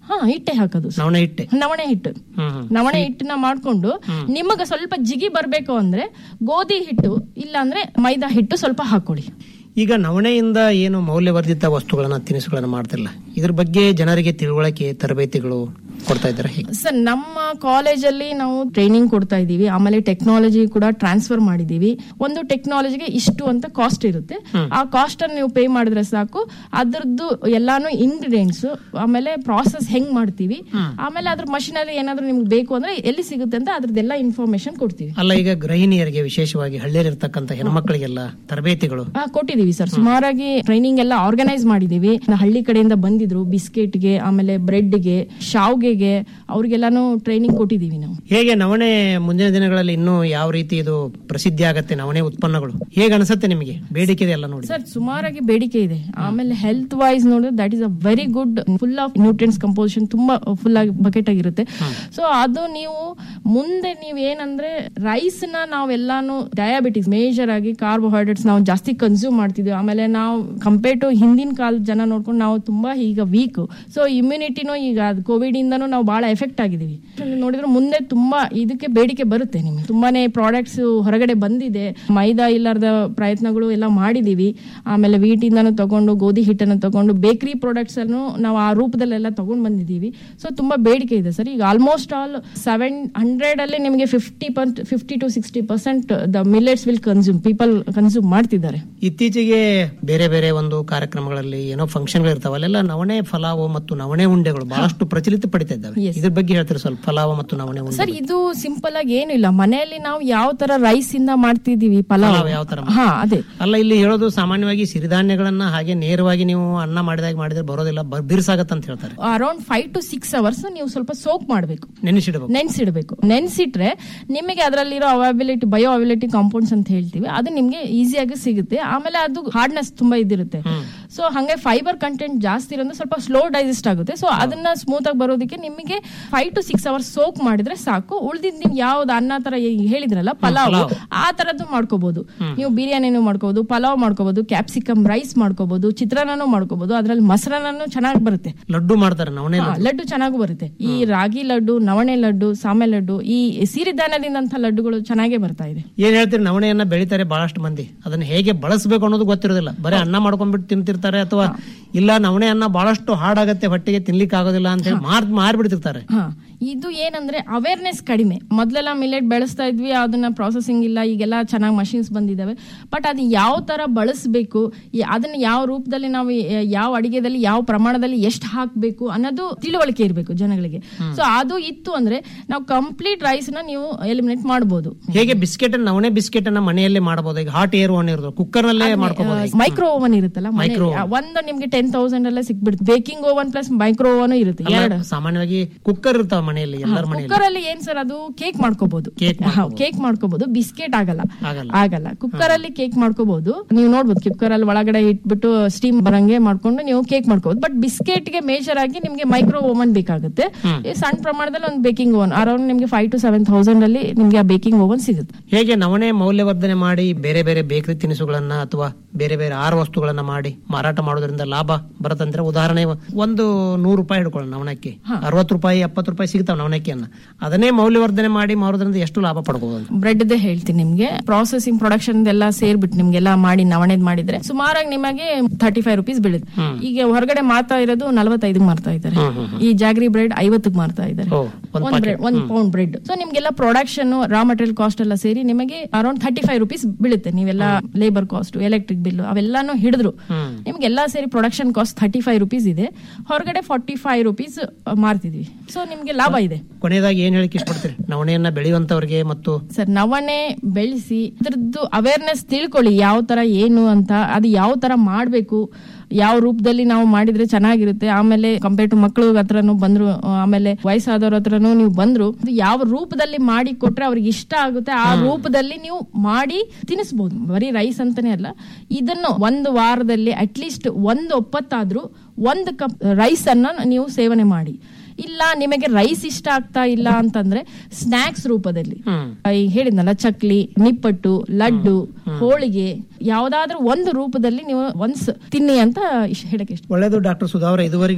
ಹಾ ಹಿಟ್ಟೆ ಹಾಕೋದು ಸರ್. ನವಣೆ ಹಿಟ್ಟೆ ನವಣೆ ಹಿಟ್ಟು ಹ್ಮ್ ಹ್ಮ್. ನವಣೆ ಹಿಟ್ಟನ್ನ ಮಾಡ್ಕೊಂಡು ನಿಮಗೆ ಸ್ವಲ್ಪ ಜಿಗಿ ಬರ್ಬೇಕು ಅಂದ್ರೆ ಗೋಧಿ ಹಿಟ್ಟು ಇಲ್ಲ ಅಂದ್ರೆ ಮೈದಾ ಹಿಟ್ಟು ಸ್ವಲ್ಪ ಹಾಕೊಳ್ಳಿ ಈಗ ನವಣೆಯಿಂದ ಏನು ಮೌಲ್ಯವರ್ಧಿತ ವಸ್ತುಗಳನ್ನ ತಿನಿಸುಗಳನ್ನ ಮಾಡ್ತಿರಲ್ಲ ಇದ್ರ ಬಗ್ಗೆ ಜನರಿಗೆ ತಿಳುವಳಿಕೆ ತರಬೇತಿಗಳು ಕೊಡ್ತಾ ಇದ್ದಾರೆ ಹೇಗೆ ಸರ್ ನಮ್ಮ ಕಾಲೇಜಲ್ಲಿ ನಾವು ಟ್ರೈನಿಂಗ್ ಕೊಡ್ತಾ ಇದೀವಿ ಆಮೇಲೆ ಟೆಕ್ನಾಲಜಿ ಕೂಡ ಟ್ರಾನ್ಸ್ಫರ್ ಮಾಡಿದೀವಿ ಒಂದು ಟೆಕ್ನಾಲಜಿಗೆ ಇಷ್ಟು ಅಂತ ಕಾಸ್ಟ್ ಇರುತ್ತೆ ಆ ಕಾಸ್ಟ್ ಅನ್ನು ನೀವು ಪೇ ಮಾಡಿದ್ರೆ ಸಾಕು ಅದ್ರದ್ದು ಎಲ್ಲಾನು ಇಂಗ್ರೀಡಿಯೆಂಟ್ಸ್ ಆಮೇಲೆ ಪ್ರಾಸೆಸ್ ಹೆಂಗ್ ಮಾಡ್ತೀವಿ ಆಮೇಲೆ ಅದ್ರ ಮಷಿನರಿ ಏನಾದ್ರು ನಿಮ್ಗೆ ಬೇಕು ಅಂದ್ರೆ ಎಲ್ಲಿ ಸಿಗುತ್ತೆ ಅಂತ ಅದ್ರದ್ದೆಲ್ಲ ಇನ್ಫಾರ್ಮೇಶನ್ ಕೊಡ್ತೀವಿ ಅಲ್ಲ ಈಗ ಗೃಹಿಣಿಯರಿಗೆ ವಿಶೇಷವಾಗಿ ಹಳ್ಳಿಯಲ್ಲಿರ್ತಕ್ಕಂಥ ಹೆಣ್ಮಕ್ಳಿಗೆಲ್ಲ ತರಬೇತಿಗಳು ಆ, ಕೊಟ್ಟಿದೀವಿ ಸರ್ ಸುಮಾರಾಗಿ ಟ್ರೈನಿಂಗ್ ಎಲ್ಲ ಆರ್ಗನೈಸ್ ಮಾಡಿದೀವಿ ಹಳ್ಳಿ ಕಡೆಯಿಂದ ಬಂದಿದ್ರು ಬಿಸ್ಕೆಟ್ಗೆ ಆಮೇಲೆ ಬ್ರೆಡ್ಗೆ ಶಾವ್ಗೆಗೆ ಅವ್ರಿಗೆಲ್ಲಾನು ಟ್ರೈನಿಂಗ್ ಕೊಟ್ಟಿದೀವಿ ನಾವು ಹೇಗೆ ನವಣೆ ಮುಂದಿನ ದಿನಗಳಲ್ಲಿ ಇನ್ನೂ ಯಾವ ರೀತಿ ಇದು ಪ್ರಸಿದ್ಧಿ ಆಗತ್ತೆ ನವಣೆ ಉತ್ಪನ್ನಗಳು ಹೇಗೆ ಅನ್ಸುತ್ತೆ ನಿಮಗೆ ಬೇಡಿಕೆ ಇದೆ ಎಲ್ಲ ನೋಡಿ ಸರ್ ಸುಮಾರಾಗಿ ಬೇಡಿಕೆ ಇದೆ ಆಮೇಲೆ ಹೆಲ್ತ್ ವೈಸ್ ನೋಡಿದ್ರೆ that is a very good full of nutrients composition ತುಂಬಾ ಫುಲ್ ಆಗಿ ಬಕೆಟ್ ಆಗಿರುತ್ತೆ ಸೊ ಅದು ನೀವು ಮುಂದೆ ನೀವ್ ಏನಂದ್ರೆ ರೈಸ್ ನ ನಾವೆಲ್ಲಾನು ಡಯಾಬಿಟಿಸ್ ಮೇಜರ್ ಆಗಿ ಕಾರ್ಬೋಹೈಡ್ರೇಟ್ಸ್ ನಾವು ಜಾಸ್ತಿ ಕನ್ಸ್ಯೂಮ್ ಮಾಡ್ತಿದ್ವಿ ಆಮೇಲೆ ನಾವು ಕಂಪೇರ್ ಟು ಹಿಂದಿನ ಕಾಲದ ಜನ ನೋಡ್ಕೊಂಡು ನಾವು ತುಂಬಾ ಈಗ ವೀಕ್ ಸೊ ಇಮ್ಯುನಿಟಿನೂ ಈಗ ಕೋವಿಡ್ ಇಂದನೂ ನಾವು ಬಹಳ ಎಫೆಕ್ಟ್ ಆಗಿದೀವಿ ನೋಡಿದ್ರೆ ಮುಂದೆ ತುಂಬಾ ಇದಕ್ಕೆ ಬೇಡಿಕೆ ಬರುತ್ತೆ ನಿಮಗೆ ತುಂಬಾನೇ ಪ್ರಾಡಕ್ಟ್ಸ್ ಹೊರಗಡೆ ಬಂದಿದೆ ಮೈದಾ ಇಲ್ಲಾರ್ದ ಪ್ರಯತ್ನಗಳು ಎಲ್ಲ ಮಾಡಿದೀವಿ ಆಮೇಲೆ wheat ಇಂದಾನು ತಗೊಂಡು ಗೋಧಿ ಹಿಟ್ಟನ್ನು ತಗೊಂಡು ಬೇಕರಿ ಪ್ರಾಡಕ್ಟ್ಸ್ ಅನ್ನು ನಾವು ಆ ರೂಪದಲ್ಲೆಲ್ಲ ತಗೊಂಡ್ ಬಂದಿದ್ದೀವಿ ಸೊ ತುಂಬಾ ಬೇಡಿಕೆ ಇದೆ ಸರ್ ಈಗ ಆಲ್ಮೋಸ್ಟ್ ಆಲ್ ಸೆವೆನ್ ಹಂಡ್ರೆಡ್ ಅಲ್ಲಿ ನಿಮಗೆ fifty fifty to sixty percent the millets will consume people consume ಮಾಡ್ತಿದ್ದಾರೆ ಇತ್ತೀಚೆಗೆ ಬೇರೆ ಬೇರೆ ಒಂದು ಕಾರ್ಯಕ್ರಮಗಳಲ್ಲಿ ಏನೋ ಫಂಕ್ಷನ್ಗಳು ಇರ್ತಾವ ಅಲ್ಲೆಲ್ಲ ನವಣೆ ಫಲಾವು ಮತ್ತು ನವಣೆ ಉಂಡೆಗಳು ಬಹಳಷ್ಟು ಪ್ರಚಲಿತ ಪಡಿತಾ ಇದ್ದಾವೆ ಇದ್ರ ಬಗ್ಗೆ ಹೇಳ್ತಾರೆ ಸ್ವಲ್ಪ ಫಲಾವು ಮತ್ತು ನವಣೆ ಉಂಡೆ ಸರ್ ಇದು ಸಿಂಪಲ್ ಆಗಿ ಏನು ಇಲ್ಲ ಮನೆಯಲ್ಲಿ ನಾವು ಯಾವ ತರ ರೈಸ್ ಇಂದ ಮಾಡ್ತಿದೀವಿ ಪಲಾವ್ ಪಲಾವ್ ಯಾವ ತರ ಹಾ ಅದೇ ಅಲ್ಲ ಇಲ್ಲಿ ಹೇಳೋದು ಸಾಮಾನ್ಯವಾಗಿ ಸಿರಿಧಾನ್ಯಗಳನ್ನ ಹಾಗೆ ನೇರವಾಗಿ ನೀವು ಅನ್ನ ಮಾಡಿದಾಗ ಮಾಡಿದ್ರೆ ಬರೋದಿಲ್ಲ ಬ- ಬಿರ್ಸಾಗತ್ತೆ ಅಂತ ಹೇಳ್ತಾರೆ around five to six hours ನೀವು ಸ್ವಲ್ಪ ಸೋಕ್ ಮಾಡಬೇಕು ನೆನೆಸಿಡಬೇಕು ನೆನ್ಸಿಡ್ಬೇಕು ನೆನ್ಸಿಟ್ರೆ ನಿಮಗೆ ಅದರಲ್ಲಿರೋ ಅವೈಬಿಲಿಟಿ ಬಯೋ ಅವೈಬಿಲಿಟಿ ಕಾಂಪೌಂಡ್ಸ್ ಅಂತ ಹೇಳ್ತೀವಿ ಅದು ನಿಮ್ಗೆ ಈಸಿಯಾಗಿ ಸಿಗುತ್ತೆ ಆಮೇಲೆ ಅದು ಹಾರ್ಡ್ನೆಸ್ ತುಂಬಾ ಇದಿರುತ್ತೆ ಸೊ ಹಂಗೆ ಫೈಬರ್ ಕಂಟೆಂಟ್ ಜಾಸ್ತಿ ಇರೋದ್ರೆ ಸ್ವಲ್ಪ ಸ್ಲೋ ಡೈಜೆಸ್ಟ್ ಆಗುತ್ತೆ ಸೊ ಅದನ್ನ ಸ್ಮೂತ್ ಆಗಿ ಬರೋದಕ್ಕೆ ನಿಮಗೆ five to six hours soak ಮಾಡಿದ್ರೆ ಸಾಕು ಉಳಿದಿದ್ ನೀವು ಯಾವ್ದು ಅನ್ನ ತರ ಈ- ಹೇಳಿದ್ರಲ್ಲ ಪಲಾವ್ ಆ ತರದ್ದು ಮಾಡ್ಕೋಬಹುದು ನೀವು ಬಿರಿಯಾನಿನೂ ಮಾಡ್ಕೋಬಹುದು ಪಲಾವ್ ಮಾಡ್ಕೋಬಹುದು ಕ್ಯಾಪ್ಸಿಕಮ್ ರೈಸ್ ಮಾಡ್ಕೋಬಹುದು ಚಿತ್ರಾನ್ನನೂ ಮಾಡ್ಕೋಬಹುದು ಅದ್ರಲ್ಲಿ ಮೊಸರನ್ನೂ ಚೆನ್ನಾಗಿ ಬರುತ್ತೆ ಲಡ್ಡು ಮಾಡ್ತಾರೆ ನವಣೆ ಹಾ, ಲಡ್ಡು ಚೆನ್ನಾಗೂ ಬರುತ್ತೆ ಈ ರಾಗಿ ಲಡ್ಡು ನವಣೆ ಲಡ್ಡು ಸಾಮೆ ಲಡ್ಡು ಈ ಸಿರಿಧಾನ್ಯದಿಂದಂತ ಲಡ್ಡುಗಳು ಚೆನ್ನಾಗೇ ಬರ್ತಾ ಇದೆ ಏನ್ ಹೇಳ್ತೀರಿ ನವಣೆಯನ್ನ ಬೆಳಿತಾರೆ ಬಹಳಷ್ಟು ಮಂದಿ ಅದನ್ನ ಹೇಗೆ ಬಳಸಬೇಕು ಅನ್ನೋದು ಗೊತ್ತಿರೋದಿಲ್ಲ ಬರೀ ಅನ್ನ ಮಾಡ್ಕೊಂಡ್ಬಿಟ್ಟು ತಿಂತಿರ್ತಾರೆ ಅಥವಾ ಇಲ್ಲ ನವಣೆ ಅನ್ನ ಬಹಳಷ್ಟು ಹಾಡಾಗತ್ತೆ ಹೊಟ್ಟೆಗೆ ತಿನ್ಲಿಕ್ಕೆ ಆಗೋದಿಲ್ಲ ಅಂತ ಹೇಳಿ ಮಾರ್ ಮಾರ್ಬಿಡ್ತಿರ್ತಾರೆ ಹಾ ಇದು ಏನಂದ್ರೆ ಅವೇರ್ನೆಸ್ ಕಡಿಮೆ ಮೊದ್ಲೆಲ್ಲ ಮಿಲೆಟ್ ಬೆಳೆಸ್ತಾ ಇದ್ವಿ ಅದನ್ನ ಪ್ರಾಸೆಸಿಂಗ್ ಇಲ್ಲ ಈಗೆಲ್ಲ ಚೆನ್ನಾಗಿ ಮಷಿನ್ಸ್ ಬಂದಿದಾವೆ ಬಟ್ ಅದು ಯಾವ ತರ ಬಳಸಬೇಕು ಅದನ್ನ ಯಾವ ರೂಪದಲ್ಲಿ ನಾವು ಯ- ಯಾವ ಅಡಿಗೆದಲ್ಲಿ ಯಾವ ಪ್ರಮಾಣದಲ್ಲಿ ಎಷ್ಟು ಹಾಕ್ಬೇಕು ಅನ್ನೋದು ತಿಳುವಳಿಕೆ ಇರಬೇಕು ಜನಗಳಿಗೆ ಸೊ ಅದು ಇತ್ತು ಅಂದ್ರೆ ನಾವು ಕಂಪ್ಲೀಟ್ ರೈಸ್ ನ ನೀವು ಎಲಿಮಿನೇಟ್ ಮಾಡಬಹುದು ಹೇಗೆ ಬಿಸ್ಕೆಟ್ ನವಣೆ ಬಿಸ್ಕೆಟ್ ಅನ್ನ ಮನೆಯಲ್ಲೇ ಮಾಡಬಹುದು ಈಗ ಹಾಟ್ ಏರ್ ಒನ್ ಇರೋದು ಕುಕ್ಕರ್ ನಲ್ಲೇ ಮಾಡ್ಕೋಬಹುದು ಮೈಕ್ರೋ ಓವನ್ ಇರುತ್ತಲ್ಲ Micro ಮನೆಯಲ್ಲಿ. ಒಂದು ನಿಮ್ಗೆ ಟೆನ್ ತೌಸಂಡ್ ಎಲ್ಲ ಸಿಕ್ಬಿಡುತ್ತೆ baking oven plus micro oven ಇರುತ್ತೆ ಎರಡು ಸಾಮಾನ್ಯವಾಗಿ ಕುಕ್ಕರ್ ಇರ್ತಾವ ಮನೆಯಲ್ಲಿ ಎಲ್ಲರ ಮನೆಯಲ್ಲಿ ಕುಕ್ಕರ್ ಅಲ್ಲಿ ಏನ್ ಸರ್ ಅದು ಕೇಕ್ ಮಾಡ್ಕೋಬಹುದು ಕೇಕ್ ಮಾಡ್ಕೋಬಹುದು ಬಿಸ್ಕೆಟ್ ಆಗಲ್ಲ ಆಗಲ್ಲ. ಆಗಲ್ಲ ಕುಕ್ಕರ್ ಅಲ್ಲಿ ಕೇಕ್ ಮಾಡ್ಕೋಬಹುದು ನೀವು ನೋಡ್ಬೋದು ಕುಕ್ಕರ್ ಅಲ್ಲಿ ಒಳಗಡೆ ಇಟ್ಬಿಟ್ಟು ಸ್ಟೀಮ್ ಬರಂಗೆ ಮಾಡ್ಕೊಂಡು ನೀವು ಕೇಕ್ ಮಾಡ್ಕೋಬಹುದು ಬಟ್ ಬಿಸ್ಕೆಟ್ ಗೆ ಮೇಜರ್ ಆಗಿ ನಿಮ್ಗೆ ಮೈಕ್ರೋ ಓವನ್ ಬೇಕಾಗುತ್ತೆ ಈ ಸಣ್ಣ ಪ್ರಮಾಣದಲ್ಲಿ ಒಂದು ಬೇಕಿಂಗ್ ಓವನ್ ಅರೌಂಡ್ ನಿಮ್ಗೆ ಫೈವ್ ಟು ಸೆವೆನ್ ತೌಸಂಡ್ ಅಲ್ಲಿ ನಿಮ್ಗೆ ಆ ಬೇಕಿಂಗ್ ಓವನ್ ಸಿಗುತ್ತೆ ಹೇಗೆ ನವಣೆ ಮೌಲ್ಯವರ್ಧನೆ ಮಾಡಿ ಬೇರೆ ಬೇರೆ ಬೇಕರಿ ತಿನಿಸುಗಳನ್ನ ಅಥವಾ ಬೇರೆ ಬೇರೆ ಆಹಾರ ವಸ್ತುಗಳನ್ನ ಮಾಡಿ ಮಾರಾಟ ಮಾಡೋದ್ರಿಂದ ಲಾಭ ಬರತ್ತಂದ್ರೆ ಉದಾಹರಣೆ ಒಂದು ನೂರು ರೂಪಾಯಿ ಹಿಡ್ಕೊಳ್ಳೋಣ ನವಣಕ್ಕೆ ಅರವತ್ತು ರೂಪಾಯಿ ಎಪ್ಪತ್ತು ರೂಪಾಯಿ ಸಿಗ್ತಾವ ನವಣಕ್ಕಿಯನ್ನ ಅದನ್ನೇ ಮೌಲ್ಯವರ್ಧನೆ ಮಾಡಿ ಮಾರೋದ್ರಿಂದ ಎಷ್ಟು ಲಾಭ ಪಡ್ಕೋಬಹುದು ಬ್ರೆಡ್ ದೇ ಹೇಳ್ತೀನಿ ನಿಮ್ಗೆ ಪ್ರಾಸೆಸಿಂಗ್ ಪ್ರೊಡಕ್ಷನ್ ಎಲ್ಲ ಸೇರ್ಬಿಟ್ಟು ನಿಮ್ಗೆಲ್ಲ ಮಾಡಿ ನವಣೆದ್ ಮಾಡಿದ್ರೆ ಸುಮಾರಾಗಿ ನಿಮಗೆ ಥರ್ಟಿ ಫೈವ್ ರುಪೀಸ್ ಬೀಳುತ್ತೆ ಈಗ ಹೊರಗಡೆ ಮಾರ್ತಾ ಇರೋದು ನಲವತ್ತೈದಕ್ಕೆ ಮಾರ್ತಾ ಇದ್ದಾರೆ ಈ ಜಾಗ್ರಿ ಬ್ರೆಡ್ ಐವತ್ತಕ್ಕೆ ಮಾರ್ತಾ ಇದ್ದಾರೆ ಒಂದ್ ಒಂದ್ ಬ್ರೆಡ್ ಒಂದ್ ಪೌಂಡ್ ಬ್ರೆಡ್ ಸೊ ನಿಮ್ಗೆಲ್ಲ ಪ್ರೊಡಕ್ಷನ್ ರಾ ಮಟೀರಿಯಲ್ ಕಾಸ್ಟ್ ಎಲ್ಲ ಸೇರಿ ನಿಮಗೆ ಅರೌಂಡ್ ಥರ್ಟಿ ಫೈವ್ ರುಪೀಸ್ ಬೀಳುತ್ತೆ ನೀವೆಲ್ಲ ಲೇಬರ್ ಕಾಸ್ಟ್ ಎಲೆಕ್ಟ್ರಿಕ್ ಬಿಲ್ ಅವೆಲ್ಲಾನು ಹಿಡಿದ್ರು ನಿಮ್ಗೆಲ್ಲ ಸೇರಿ production cost thirty five rupees ಇದೆ ಹೊರಗಡೆ ಫಾರ್ಟಿ ಫೈವ್ ರುಪೀಸ್ ಮಾರ್ತಿದ್ವಿ ಸೊ ನಿಮ್ಗೆ ಲಾಭ ಇದೆ ಕೊನೆಯದಾಗಿ ಏನ್ ಹೇಳಿಕ್ ಇಷ್ಟಪಡ್ತೀರಿ ನವಣೆಯನ್ನ ಬೆಳೆಯುವಂತವ್ರಿಗೆ ಮತ್ತು ಸರ್ ನವಣೆ ಬೆಳೆಸಿ ಅದ್ರದ್ದು ಅವೇರ್ನೆಸ್ ತಿಳ್ಕೊಳ್ಳಿ ಯಾವ ತರ ಏನು ಅಂತ ಅದು ಯಾವ ತರ ಮಾಡ್ಬೇಕು ಯಾವ ರೂಪದಲ್ಲಿ ನಾವು ಮಾಡಿದ್ರೆ ಚೆನ್ನಾಗಿರುತ್ತೆ ಆಮೇಲೆ ಕಂಪೇರ್ ಟು ಮಕ್ಕಳು ಹತ್ರನು ಬಂದ್ರು ಆಮೇಲೆ ವಯಸ್ಸಾದವ್ರ ಹತ್ರನು ನೀವು ಬಂದ್ರು ಅದು ಯಾವ ರೂಪದಲ್ಲಿ ಮಾಡಿ ಕೊಟ್ರೆ ಅವ್ರಿಗೆ ಇಷ್ಟ ಆಗುತ್ತೆ ಆ ರೂಪದಲ್ಲಿ ನೀವು ಮಾಡಿ ತಿನ್ನಿಸ್ಬೋದು ಬರೀ ರೈಸ್ ಅಂತಾನೆ ಅಲ್ಲ ಇದನ್ನು ಒಂದು ವಾರದಲ್ಲಿ ಅಟ್ಲೀಸ್ಟ್ ಒಂದು ಒಪ್ಪತ್ತಾದ್ರೂ ಒಂದು ಕಪ್ ರೈಸ್ ಅನ್ನ ನೀವು ಸೇವನೆ ಮಾಡಿ ಇಲ್ಲ ನಿಮಗೆ ರೈಸ್ ಇಷ್ಟ ಆಗ್ತಾ ಇಲ್ಲ ಅಂತಂದ್ರೆ ಸ್ನಾಕ್ಸ್ ರೂಪದಲ್ಲಿ ಈ ಹೇಳಿದ್ನಲ್ಲ ಚಕ್ಲಿ ನಿಪ್ಪಟ್ಟು ಲಡ್ಡು ಹೋಳಿಗೆ ಯಾವ್ದಾದ್ರೂ ಒಂದು ರೂಪದಲ್ಲಿ ನೀವು ಒನ್ಸ್ ತಿನ್ನಿ ಅಂತ ಇಶ್- ಹೇಳಕ್ಕೆ ಇಷ್ಟ ಒಳ್ಳೆಯದು ಡಾಕ್ಟರ್ ಸುಧಾವರ ಇದುವರೆಗೂ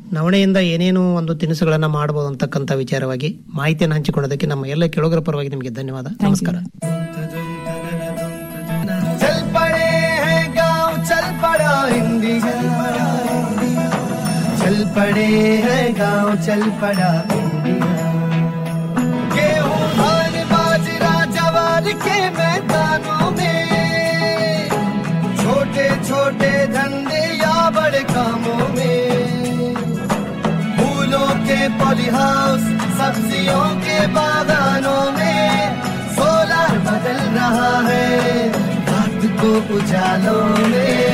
ನವಣೆಯಿಂದ ಏನೇನು ಒಂದು ತಿನಿಸುಗಳನ್ನ ಮಾಡಬಹುದು ಅಂತಕ್ಕಂಥ ವಿಚಾರವಾಗಿ ಮಾಹಿತಿಯನ್ನು ಹಂಚಿಕೊಳ್ಳೋದಕ್ಕೆ ನಮ್ಮ ಎಲ್ಲ ಕೇಳುಗರ ಪರವಾಗಿ ನಿಮಗೆ ಧನ್ಯವಾದ ನಮಸ್ಕಾರ चल पड़े हैं गांव चल पड़ा इंडिया चल पड़े हैं गांव चल पड़ा इंडिया गेहूं धान बाजरा जवार के मैदानों में छोटे छोटे धंधे या बड़े कामों में फूलों के पॉली हाउस सब्जियों के बागानों में सोलर बदल रहा है रात को उजालों में